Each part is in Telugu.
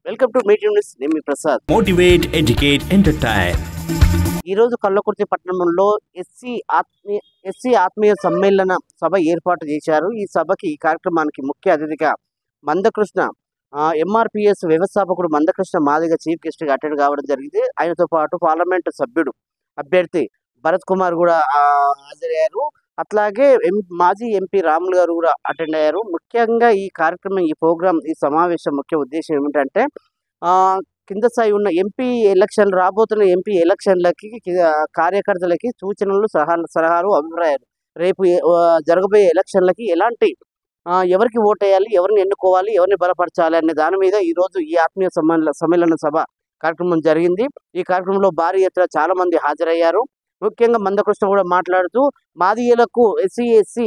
వెల్కమ్ టు మీటింగ్ న్యూస్ నేను మీ ప్రసాద్ motivate, educate, entertain. ఈ రోజు కల్లకుర్తి పట్టణంలో ఎస్సీ ఆత్మీయ ఎస్సీ ఆత్మీయ సమ్మేళన సభ ఏర్పాటు చేశారు ఈ సభకి ఈ కార్యక్రమానికి ముఖ్య అతిథిగా మందకృష్ణ ఎంఆర్పిఎస్ వ్యవస్థాపకుడు మందకృష్ణ మాదిగ చీఫ్ గెస్ట్ గా అటెండ్ కావడం జరిగింది ఆయనతో పాటు పార్లమెంట్ సభ్యుడు అభ్యర్థి భరత్ కుమార్ కూడా ఆ, హాజరయ్యారు అట్లాగే ఎం మాజీ ఎంపీ రాములు గారు కూడా అటెండ్ అయ్యారు ముఖ్యంగా ఈ కార్యక్రమం ఈ ప్రోగ్రాం ఈ సమావేశం ముఖ్య ఉద్దేశం ఏమిటంటే ఆ, కింద స్థాయి ఉన్న ఎంపీ ఎలక్షన్ రాబోతున్న ఎంపీ ఎలక్షన్లకి కి- కార్యకర్తలకి సూచనలు సలహాలు సలహాలు అభిప్రాయాలు రేపు ఏ- ఆ, జరగబోయే ఎలక్షన్లకి ఎలాంటి ఆ, ఎవరికి ఓటేయాలి ఎవరిని ఎన్నుకోవాలి ఎవరిని బలపరచాలి అనే దాని మీద ఈ రోజు ఈ ఆత్మీయ సమ్మేళన సమ్మేళన సభ కార్యక్రమం జరిగింది ఈ కార్యక్రమంలో భారీ ఎత్తున చాలా మంది హాజరయ్యారు ముఖ్యంగా మందకృష్ణ కూడా మాట్లాడుతూ మాదిగలకు ఎస్సీ ఎస్సీ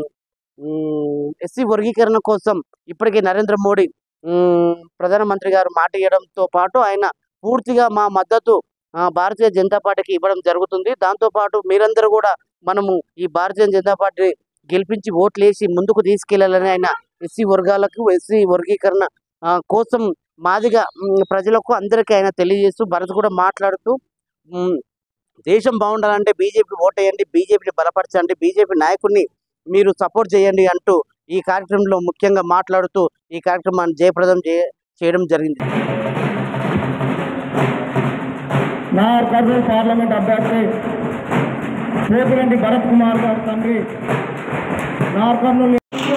ఎస్సీ వర్గీకరణ కోసం ఇప్పటికే నరేంద్ర మోడీ ఉమ్, ప్రధానమంత్రి గారు మాట ఇవ్వడంతో పాటు ఆయన పూర్తిగా మా మద్దతు ఆ, భారతీయ జనతా పార్టీకి ఇవ్వడం జరుగుతుంది దాంతో పాటు మీరందరూ కూడా మనము ఈ భారతీయ జనతా పార్టీ గెలిపించి ఓట్లు వేసి ముందుకు తీసుకెళ్లాలని ఆయన ఎస్సీ వర్గాలకు ఎస్సీ వర్గీకరణ ఆ, కోసం మాదిగా ఉమ్, ప్రజలకు అందరికీ ఆయన తెలియజేస్తూ భరత్ కూడా మాట్లాడుతూ ఉమ్, దేశం బాగుండాలంటే బీజేపీ ఓటేయండి బీజేపీని బలపరచండి బీజేపీ నాయకుడిని మీరు సపోర్ట్ చేయండి అంటూ ఈ కార్యక్రమంలో ముఖ్యంగా మాట్లాడుతూ ఈ కార్యక్రమాన్ని జయప్రదం చే చేయడం జరిగింది నార్ కర్నూలు పార్లమెంట్ అభ్యర్థి రేపురెడ్డి భరత్ కుమార్ గారి తండ్రి నార్ కర్నూలు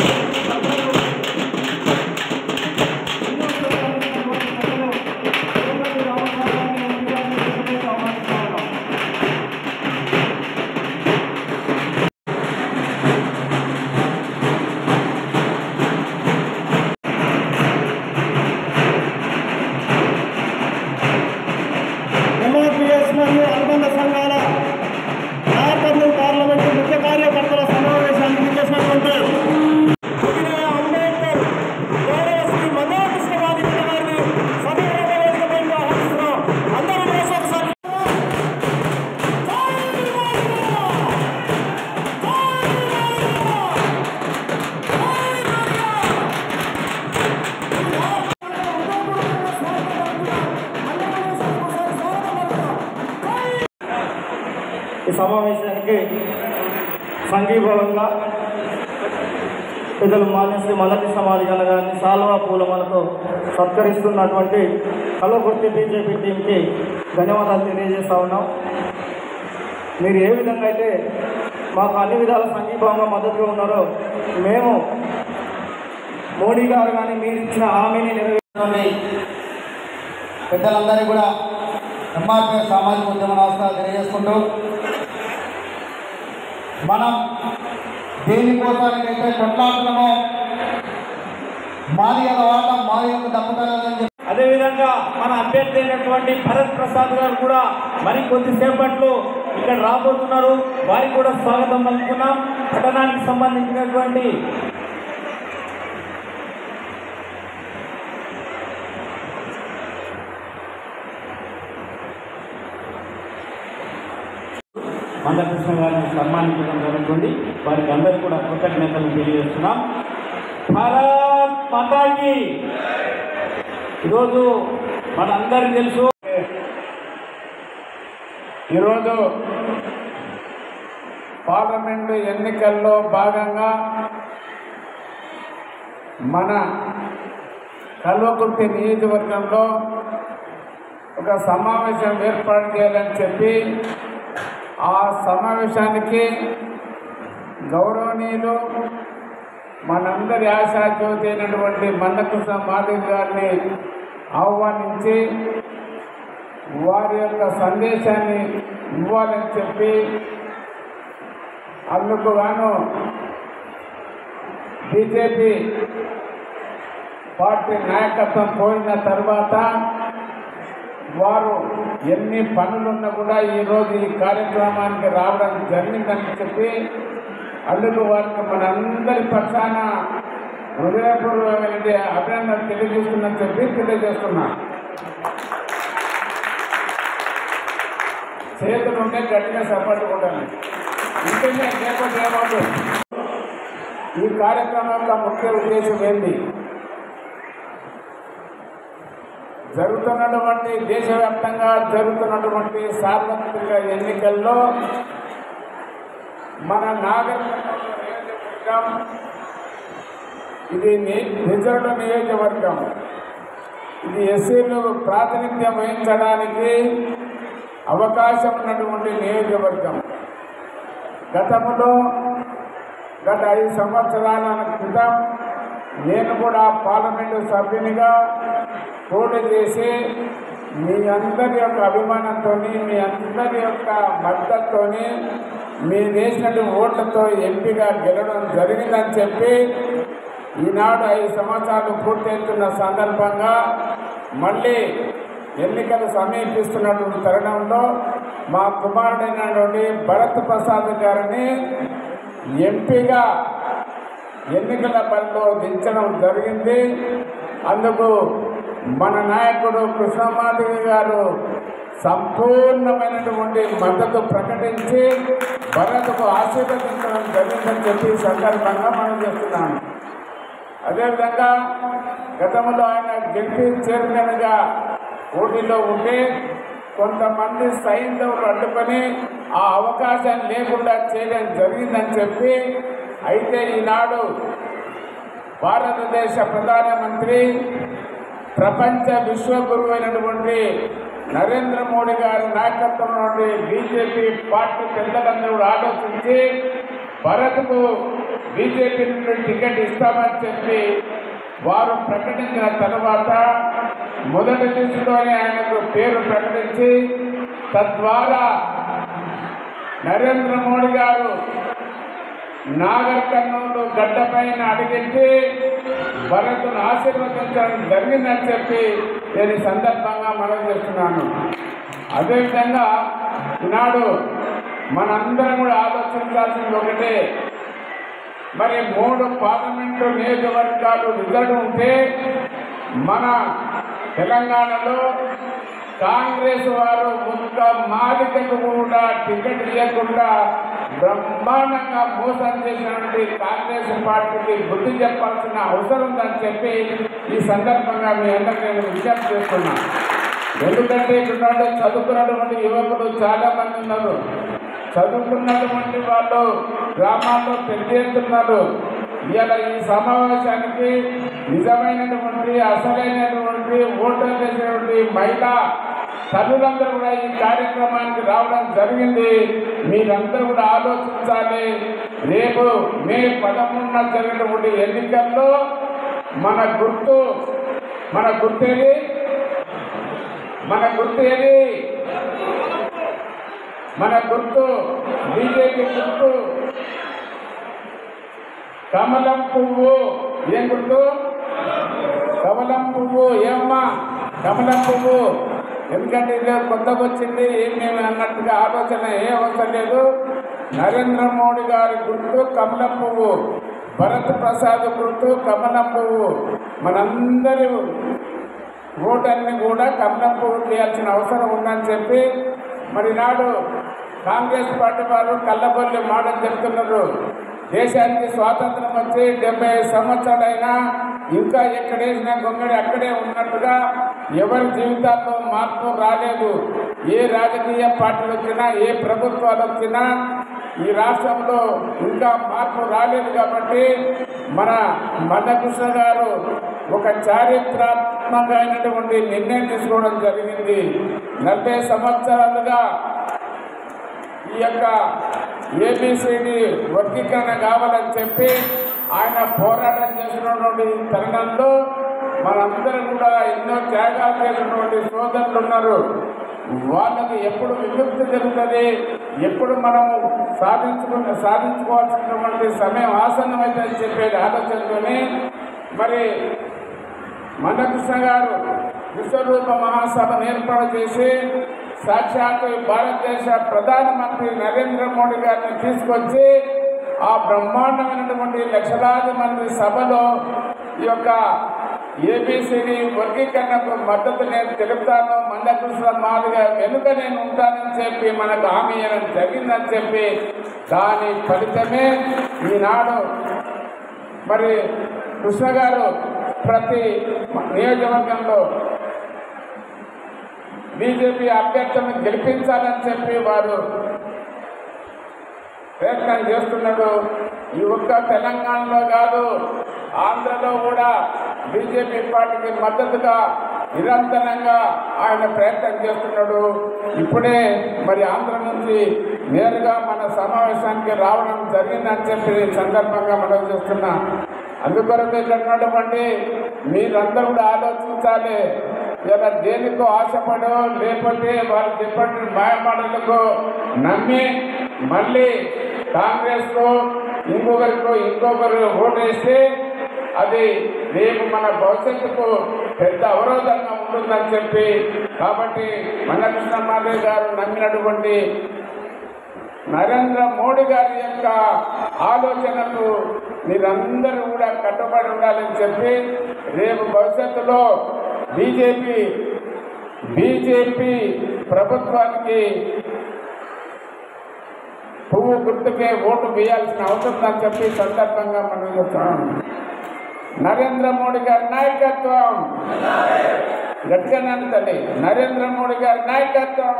ఎంఆర్పిఎస్ మరియు అనుబంధ సంఘాల నార్ కర్నూలు పార్లమెంటు ముఖ్య కార్యకర్తల సమావేశానికి విచ్చేసినటువంటి ఉదయ అంబేద్కర్ గౌరవ శ్రీ మధుకృష్ణ గారి గారిని సభ్యుల వేదికపై ఆహ్వానిస్తున్నాం అందరూ లేచి ఒకసారి ఈ సమావేశానికి సంఘీభావంగా పెద్దలు మాన్యశ్రీ మల్లకృష్ణ మాదిగల గారిని సాల్వా పూలమాలతో సత్కరిస్తున్నటువంటి కలవకుర్తి బీజేపీ టీంకి ధన్యవాదాలు తెలియజేస్తా ఉన్నాం మీరు ఏ విధంగా అయితే మాకు అన్ని విధాల సంఘీభావంగా మద్దతుగా ఉన్నారో మేము మోడీ గారు కానీ మీరు ఇచ్చిన హామీని నెరవేర్చాలని పెద్దలందరికీ కూడా ఎంఆర్పీ సామాజిక ఉద్యమ నమస్కారాలు తెలియజేసుకుంటూ మనం దేనికోసానికైతే కొట్లాడుతున్నామో మాది యొక్క వాటం మాది యొక్క దప్పుతారని చెప్పి అదేవిధంగా మన అభ్యర్థి అయినటువంటి భరత్ ప్రసాద్ గారు కూడా మరి కొద్దిసేపట్లో ఇక్కడ రాబోతున్నారు వారికి కూడా స్వాగతం పలుకుతున్నాం పట్టణానికి సంబంధించినటువంటి మందకృష్ణ గారిని సన్మానించడం జరుగుతుంది వారికి అందరికీ కూడా కృతజ్ఞతలు తెలియజేస్తున్నాం భారత్ మాతాకి ఈరోజు మనందరికీ తెలుసు ఈరోజు పార్లమెంటు ఎన్నికల్లో భాగంగా మన కల్వకుర్తి నియోజకవర్గంలో ఒక సమావేశం ఏర్పాటు చేయాలని చెప్పి ఆ సమావేశానికి గౌరవనీయులు మనందరి ఆశాజ్యోతి అయినటువంటి మన్నకృష్ణ మాధవి గారిని ఆహ్వానించి వారి యొక్క సందేశాన్ని ఇవ్వాలని చెప్పి అందుకు గాను బీజేపీ పార్టీ నాయకత్వం పోయిన తర్వాత వారు ఎన్ని పనులున్నా కూడా ఈరోజు ఈ కార్యక్రమానికి రావడం జరిగిందని చెప్పి అందుకు వారికి మనందరి పక్షాన హృదయపూర్వకమైన అభినందన తెలియజేస్తుందని చెప్పి తెలియజేస్తున్నా చేతులు ఉంటే గట్టిగా సపోర్ట్ కొట్టాలి ఇంకేంటే లేకపోతే ఏమవుతుంది ఈ కార్యక్రమం యొక్క ముఖ్య ఉద్దేశం ఏంటి జరుగుతున్నటువంటి దేశవ్యాప్తంగా జరుగుతున్నటువంటి సార్వత్రిక ఎన్నికల్లో మన నాగర్ నియోజకవర్గం ఇది ని- రిజర్వ్డ్ నియోజకవర్గం ఇది ఎస్సీలు ప్రాతినిధ్యం వహించడానికి అవకాశం ఉన్నటువంటి నియోజకవర్గం గతంలో గత ఐదు సంవత్సరాల క్రితం నేను కూడా పార్లమెంటు సభ్యునిగా పోటీ చేసి మీ అందరి యొక్క అభిమానంతో మీ అందరి యొక్క మద్దతుతో మీరు వేసినటువంటి ఓట్లతో ఎంపీగా గెలవడం జరిగిందని చెప్పి ఈనాడు ఐదు సంవత్సరాలు పూర్తవుతున్న సందర్భంగా మళ్ళీ ఎన్నికలు సమీపిస్తున్నటువంటి తరుణంలో మా కుమారుడైనటువంటి భరత్ ప్రసాద్ గారిని ఎంపీగా ఎన్నికల బరిలో దించడం జరిగింది అందుకు మన నాయకుడు కృష్ణమాధవి గారు సంపూర్ణమైనటువంటి మద్దతు ప్రకటించి భరత్కు ఆశీర్వదించడం జరిగిందని చెప్పి ఈ సందర్భంగా మనం చేస్తున్నాము అదేవిధంగా గతంలో ఆయన గెలిపి చైర్మన్గా పోటీలో ఉంటే కొంతమంది సైంధవులు అడ్డుకొని ఆ అవకాశం లేకుండా చేయడం జరిగిందని చెప్పి అయితే ఈనాడు భారతదేశ ప్రధానమంత్రి ప్రపంచ విశ్వగురువు అయినటువంటి నరేంద్ర మోడీ గారి నాయకత్వంలోని బీజేపీ పార్టీ పెద్దలందరూ కూడా ఆలోచించి భరత్కు బీజేపీ నుండి టికెట్ ఇస్తామని చెప్పి వారు ప్రకటించిన తర్వాత మొదటి లిస్టులోనే ఆయనకు పేరు ప్రకటించి తద్వారా నరేంద్ర మోడీ గారు నాగర్ కర్నూలు గడ్డపైన అడిగితే భరత్ను ఆశీర్వదించడం జరిగిందని చెప్పి నేను ఈ సందర్భంగా మనం చేస్తున్నాను అదేవిధంగా ఈనాడు మనందరం కూడా ఆలోచించాల్సింది ఒకటే మరి మూడు పార్లమెంటు నియోజకవర్గాలు రిజర్వ్ ఉంటే మన తెలంగాణలో కాంగ్రెస్ వారు ఒక్క మాదికకు కూడా టికెట్ ఇవ్వకుండా బ్రహ్మాండంగా మోసం చేసినటువంటి కాంగ్రెస్ పార్టీకి బుద్ధి చెప్పాల్సిన అవసరం ఉందని చెప్పి ఈ సందర్భంగా మీ అందరికీ నేను విజ్ఞప్తి చేస్తున్నాను ఎందుకంటే ఇక్కడ చదువుకున్నటువంటి యువకులు చాలా మంది ఉన్నారు చదువుకున్నటువంటి వాళ్ళు గ్రామాల్లో పెద్ద ఎత్తున్నారు ఇవాళ ఈ సమావేశానికి నిజమైనటువంటి అసలైనటువంటి ఓటర్ వేసినటువంటి మహిళ తల్లులందరూ కూడా ఈ కార్యక్రమానికి రావడం జరిగింది మీరందరూ కూడా ఆలోచించాలి రేపు మే పదమూడున జరిగినటువంటి ఎన్నికల్లో మన గుర్తు మన గుర్తేది మన గుర్తు ఏది మన గుర్తు బీజేపీ గుర్తు కమలం పువ్వు ఏం గుర్తు కమలం పువ్వు ఏమ్మా కమలం పువ్వు ఎందుకంటే ఇది కొత్తగా వచ్చింది ఏం మేము అన్నట్టుగా ఆలోచన ఏ అవసరం లేదు నరేంద్ర మోడీ గారి గుర్తు కమలం పువ్వు భరత్ ప్రసాద్ గుర్తు కమలం పువ్వు మనందరి ఓటర్ని కూడా కమలం పువ్వు చేయాల్సిన అవసరం ఉందని చెప్పి మరి నాడు కాంగ్రెస్ పార్టీ వారు కళ్ళబొల్లి మాటలు చెప్తున్నారు దేశానికి స్వాతంత్రం వచ్చి డెబ్బై సంవత్సరాలైనా ఇంకా ఎక్కడేసిన గొంగడి అక్కడే ఉన్నట్టుగా ఎవరి జీవితాల్లో మార్పు రాలేదు ఏ రాజకీయ పార్టీలు వచ్చినా ఏ ప్రభుత్వాలు వచ్చినా ఈ రాష్ట్రంలో ఇంకా మార్పు రాలేదు కాబట్టి మన మదకృష్ణ గారు ఒక చారిత్రాత్మకమైనటువంటి నిర్ణయం తీసుకోవడం జరిగింది నలభై సంవత్సరాలుగా ఈ యొక్క ఏబిసిడి వర్గీకరణ కావాలని చెప్పి ఆయన పోరాటం చేసినటువంటి తరుణంలో మనందరం కూడా ఎన్నో త్యాగాలు చేసినటువంటి సోదరులు ఉన్నారు వాళ్ళకి ఎప్పుడు విముక్తి జరుగుతుంది ఎప్పుడు మనం సాధించుకున్న సాధించుకోవాల్సినటువంటి సమయం ఆసన్నమైందని చెప్పేది ఆలోచనతోనే మరి మందకృష్ణ గారు విశ్వరూప మహాసభను ఏర్పాటు చేసి సాక్షాత్ భారతదేశ ప్రధానమంత్రి నరేంద్ర మోడీ గారిని తీసుకొచ్చి ఆ బ్రహ్మాండమైనటువంటి లక్షలాది మంది సభలో ఈ యొక్క ఏబిసిడి వర్గీకరణకు మద్దతు నేను తెలుపుతాను మందకృష్ణ మాదిగా వెనుక నేను ఉంటానని చెప్పి మనకు హామీ ఇవ్వడం జరిగిందని చెప్పి దాని ఫలితమే ఈనాడు మరి కృష్ణ గారు ప్రతి నియోజకవర్గంలో బీజేపీ అభ్యర్థులను గెలిపించాలని చెప్పి వారు ప్రయత్నం చేస్తున్నాడు ఈ ఒక్క తెలంగాణలో కాదు ఆంధ్రలో కూడా బీజేపీ పార్టీకి మద్దతుగా నిరంతరంగా ఆయన ప్రయత్నం చేస్తున్నాడు ఇప్పుడే మరి ఆంధ్ర నుంచి నేరుగా మన సమావేశానికి రావడం జరిగిందని చెప్పి ఈ సందర్భంగా మనం చేస్తున్నా అందుకొరకు ఇక్కడ ఉన్నటువంటి మీరందరూ కూడా ఆలోచించాలి ఇలా దేనికో ఆశపడో లేకపోతే వాళ్ళు చెప్పిన మాయమాటలకు నమ్మి మళ్ళీ కాంగ్రెస్కో ఇంకొకరికో ఇంకొకరు ఓటేస్తే అది రేపు మన భవిష్యత్తుకు పెద్ద అవరోధంగా ఉంటుందని చెప్పి కాబట్టి మందకృష్ణ మాధవ్ గారు నమ్మినటువంటి నరేంద్ర మోడీ గారి యొక్క ఆలోచనకు మీరందరూ కూడా కట్టుబడి ఉండాలని చెప్పి రేపు భవిష్యత్తులో బీజేపీ బీజేపీ ప్రభుత్వానికి పువ్వు గుర్తుకే ఓటు వేయాల్సిన అవసరం ఉందని చెప్పి ఈ సందర్భంగా మనం చెప్తున్నాం నరేంద్ర మోడీ గారి నాయకత్వం గట్టిగా తల్లి నరేంద్ర మోడీ గారి నాయకత్వం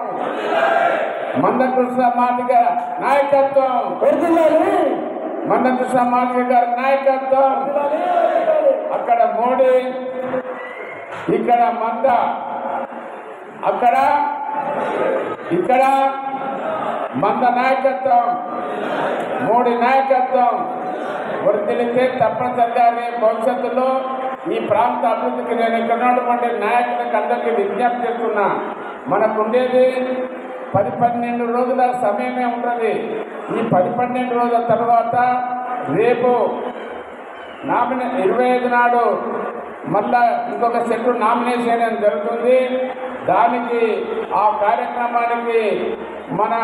మందకృష్ణ మాదిగ నాయకత్వం మందకృష్ణ మాదిగ గారి నాయకత్వం అక్కడ మోడీ ఇక్కడ మంద అక్కడ ఇక్కడ మంద నాయకత్వం మోడీ నాయకత్వం వర్తిలితే తప్పనిసరిగా రేపు భవిష్యత్తులో ఈ ప్రాంత అభివృద్ధికి నేను ఇక్కడ ఉన్నటువంటి నాయకులకు అందరికీ విజ్ఞప్తి చేస్తున్నా మనకు ఉండేది పది పన్నెండు రోజుల సమయమే ఉంటుంది ఈ పది పన్నెండు రోజుల తర్వాత రేపు నామినే ఇరవై ఐదు నాడు మళ్ళా ఇంకొక సెట్ నామినేషన్ అని జరుగుతుంది దానికి ఆ కార్యక్రమానికి మన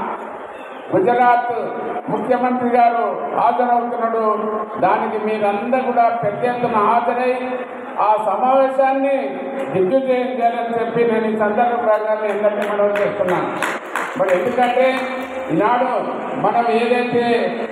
గుజరాత్ ముఖ్యమంత్రి గారు హాజరవుతున్నాడు దానికి మీరందరూ కూడా పెద్ద ఎత్తున హాజరై ఆ సమావేశాన్ని దిగ్విజయం చేయాలని చెప్పి నేను ఈ సందర్భంగా మీ అందరినీ మనం చేస్తున్నాను మరి ఎందుకంటే ఈనాడు మనం ఏదైతే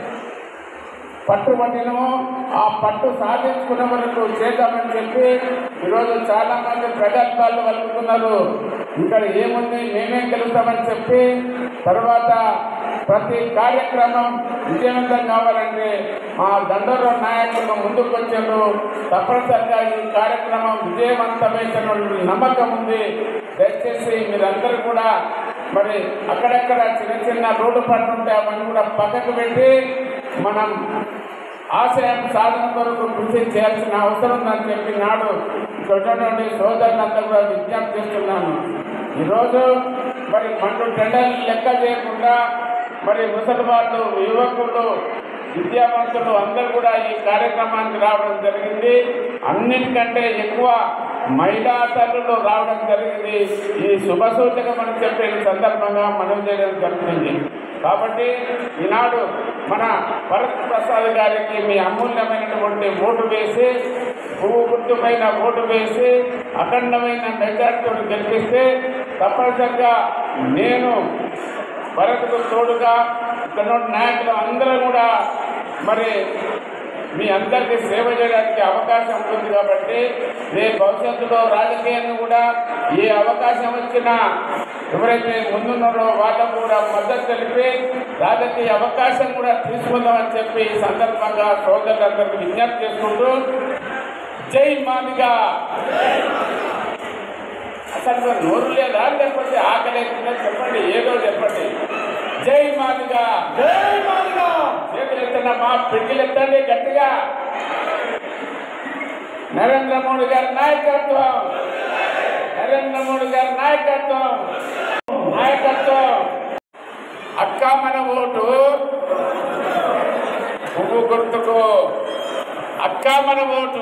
పట్టుబట్టినమో ఆ పట్టు సాధించుకున్న వరకు చేద్దామని చెప్పి ఈరోజు చాలా మంది ప్రగల్భాలు వలుకుతున్నారు ఇక్కడ ఏముంది మేమే గెలుస్తామని చెప్పి తర్వాత ప్రతి కార్యక్రమం విజయవంతం కావాలంటే మా దండోర నాయకులు ముందుకు వచ్చారు తప్పనిసరిగా ఈ కార్యక్రమం విజయవంతమైన నమ్మకం ఉంది దయచేసి మీరందరూ కూడా మరి అక్కడక్కడ చిన్న చిన్న రోడ్డు పనులు ఉంటే అవన్నీ కూడా పక్కకు పెట్టి మనం ఆశయం సాధన కొరకు కృషి చేయాల్సిన అవసరం ఉందని చెప్పి నాడు చూడండి సోదరులంతా కూడా విజ్ఞప్తి చేస్తున్నాను ఈరోజు మరి మండు టెండర్లు లెక్క చేయకుండా మరి ముసలి వాళ్ళు యువకులు విద్యావంతులు అందరూ కూడా ఈ కార్యక్రమానికి రావడం జరిగింది అన్నిటికంటే ఎక్కువ మహిళా తల్లులు రావడం జరిగింది ఈ శుభ సూచకం అని చెప్పే సందర్భంగా మనం చేయడం జరుగుతుంది కాబట్టి ఈనాడు మన భరత్ ప్రసాద్ గారికి మీ అమూల్యమైనటువంటి ఓటు వేసి పువ్వు గుర్తుపైన ఓటు వేసి అఖండమైన మెజార్టీతో గెలిపిస్తే తప్పనిసరిగా నేను భరత్కు తోడుగా ఇక్కడ ఉన్న నాయకులు అందరూ కూడా మరి మీ అందరికీ సేవ చేయడానికి అవకాశం ఉంటుంది కాబట్టి రేపు భవిష్యత్తులో రాజకీయాన్ని కూడా ఏ అవకాశం వచ్చినా ఎవరైతే ముందున్నారో వాళ్ళకు కూడా మద్దతు తెలిపి రాజకీయ అవకాశం కూడా తీసుకుందామని చెప్పి ఈ సందర్భంగా సోదరులందరికీ విజ్ఞప్తి చేసుకుంటూ జై మాదిగా అసలు మీరు నోరు లేదా లేకపోతే ఆకలి అవుతుందని చెప్పండి ఏదో చెప్పండి జై మాదిగా జై మాదిగా చేతులు ఎత్తండి మా పిడికిలు ఎత్తండి గట్టిగా నరేంద్ర మోడీ గారి నాయకత్వం నరేంద్ర మోడీ గారి నాయకత్వం నాయకత్వం అక్క మన ఓటు పువ్వు గుర్తుకు అక్క మన ఓటు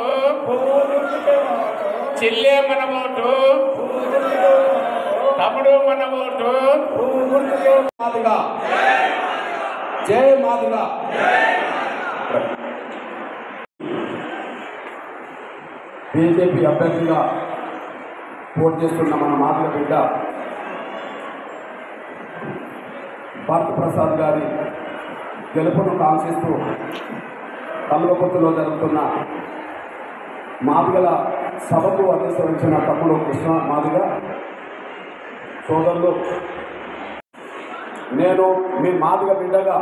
చెల్లె మన ఓటు తమ్ముడు మన ఓటు మాదిగా జై మాదిగా బీజేపీ అభ్యర్థిగా పోటీ చేస్తున్న మన మాదిగ బిడ్డ భారత ప్రసాద్ గారి గెలుపును కాంక్షిస్తూ కల్వకుర్తిలో జరుగుతున్న మాదిగల సభకు అందించిన తమ్ముడు కృష్ణ మాదిగ సోదరులు నేను మీ మాదిగ బిడ్డగా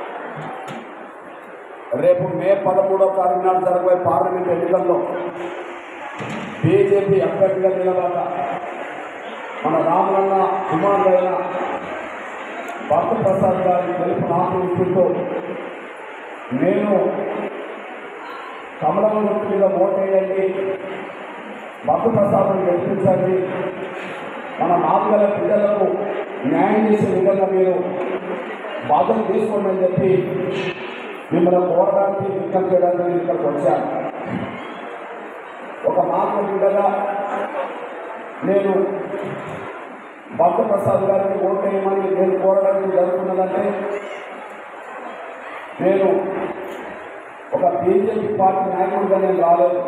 రేపు మే పదమూడో తారీఖు నాడు జరగబోయే పార్లమెంట్ ఎన్నికల్లో బీజేపీ అభ్యర్థిగా నిలబడ్డ మన రామలన్న కుమారుడైన భక్త ప్రసాద్ గారి గెలుపు నాకు ఇస్తుంటూ నేను కమలం గుర్తు మీద ఓటేయండి భక్త ప్రసాదం గెలిపించండి మన మాదిగల పిల్లలకు న్యాయం చేసే విధంగా మీరు బాధ్యత తీసుకోండి అని చెప్పి మిమ్మల్ని కోరడానికి విజ్ఞప్తి చేయడానికి నేను ఇక్కడికి వచ్చాను ఒక మాట బిడ్డగా నేను భక్త ప్రసాద్ గారిని ఓటేయమని నేను కోరడానికి జరుగుతున్నదంటే నేను ఒక బీజేపీ పార్టీ నాయకుడిగా నేను రాలేదు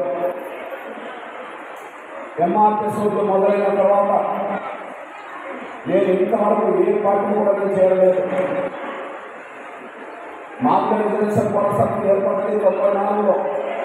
ఎంఆర్ఎస్ మొదలైన తర్వాత నేను ఇంతవరకు ఏ పార్టీ కూడా నేను చేరలేదు మార్గ రిజర్వేషన్ కొనసాగి ఏర్పడింది తొంభై నాలుగులో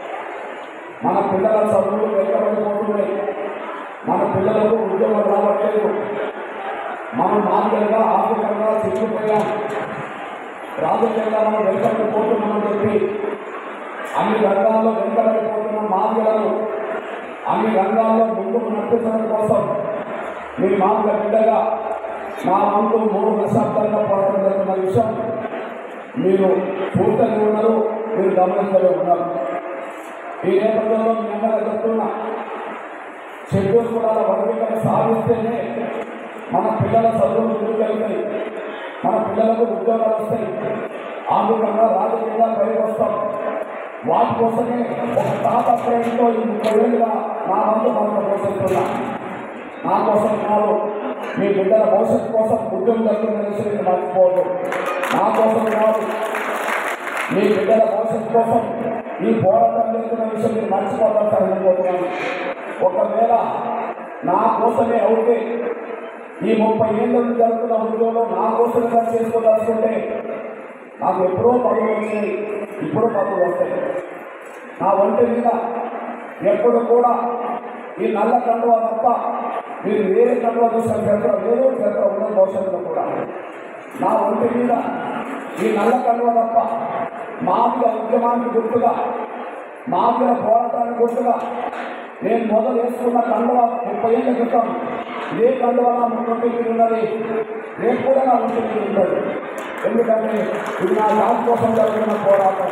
మన పిల్లల చదువులు వెనుకబడిపోతున్నాయి మన పిల్లలకు ఉద్యోగం రావట్లేదు మనం మార్గంగా ఆర్థికంగా చిక్కుపోయాం రాజకీయంగా మనం వెనుకబడిపోతున్నామని చెప్పి అన్ని రంగాల్లో వెనుకబడిపోతున్న మార్గాలను అన్ని రంగాల్లో ముందుకు నడిపించడం కోసం మీ మార్గ బిడ్డగా నా వంతు మూడు దశాబ్దాలుగా పోరాటం జరుగుతున్న విషయం మీరు పూర్తిగా ఉన్నారు మీరు గమనించలే ఉన్నారు ఈ నేపథ్యంలో మీ అందరూ చెప్తున్నా షెడ్యూల్ కూడా వర్గీకరణ సాధిస్తేనే మన పిల్లల చదువులు ముందుకెళ్తాయి మన పిల్లలకు ఉద్యోగాలు వస్తాయి ఆర్థికంగా రాజకీయంగా పైకి వస్తాం వాటి కోసమే ఒక తాపత్రయంతో ఈ ముప్పై ఏళ్ళుగా నా వంతు మనకు పోషిస్తున్నా నా కోసం కాదు మీ బిడ్డల భవిష్యత్తు కోసం ఉద్యోగం జరుగుతున్న విషయం మీరు మర్చిపోవద్దు నా కోసం కాదు మీ బిడ్డల భవిష్యత్తు కోసం ఈ పోరాటం చేస్తున్న విషయం మీరు మర్చిపోతారని అనుకుంటున్నాను ఒకవేళ నా కోసమే అవుతే ఈ ముప్పై ఏళ్ళ నుంచి జరుగుతున్న ఉద్యోగం నా కోసమే పని చేసుకోదలుచుకుంటే నాకు ఎప్పుడో పదవులు వచ్చాయి ఇప్పుడు పదవులు వస్తాయి నా ఒంటి మీద ఎప్పుడు కూడా ఈ నల్ల కండువ తప్ప మీరు వేరే కండువ చూసిన చరిత్ర లేదు చరిత్ర ఉన్న భవిష్యత్తులో కూడా నా ఒంటి మీద ఈ నల్ల కండువ తప్ప మాదిగ ఉద్యమానికి గుర్తుగా మాదిగ పోరాటానికి గుర్తుగా నేను మొదలు వేసుకున్న కండువ ముప్పై ఏళ్ళ క్రితం ఏ కండువ నా ముందు మీరు ఉన్నది రేపు కూడా నా ఒంటి మీద ఉంటుంది ఎందుకంటే ఇది నా జాతి కోసం జరుగుతున్న పోరాటం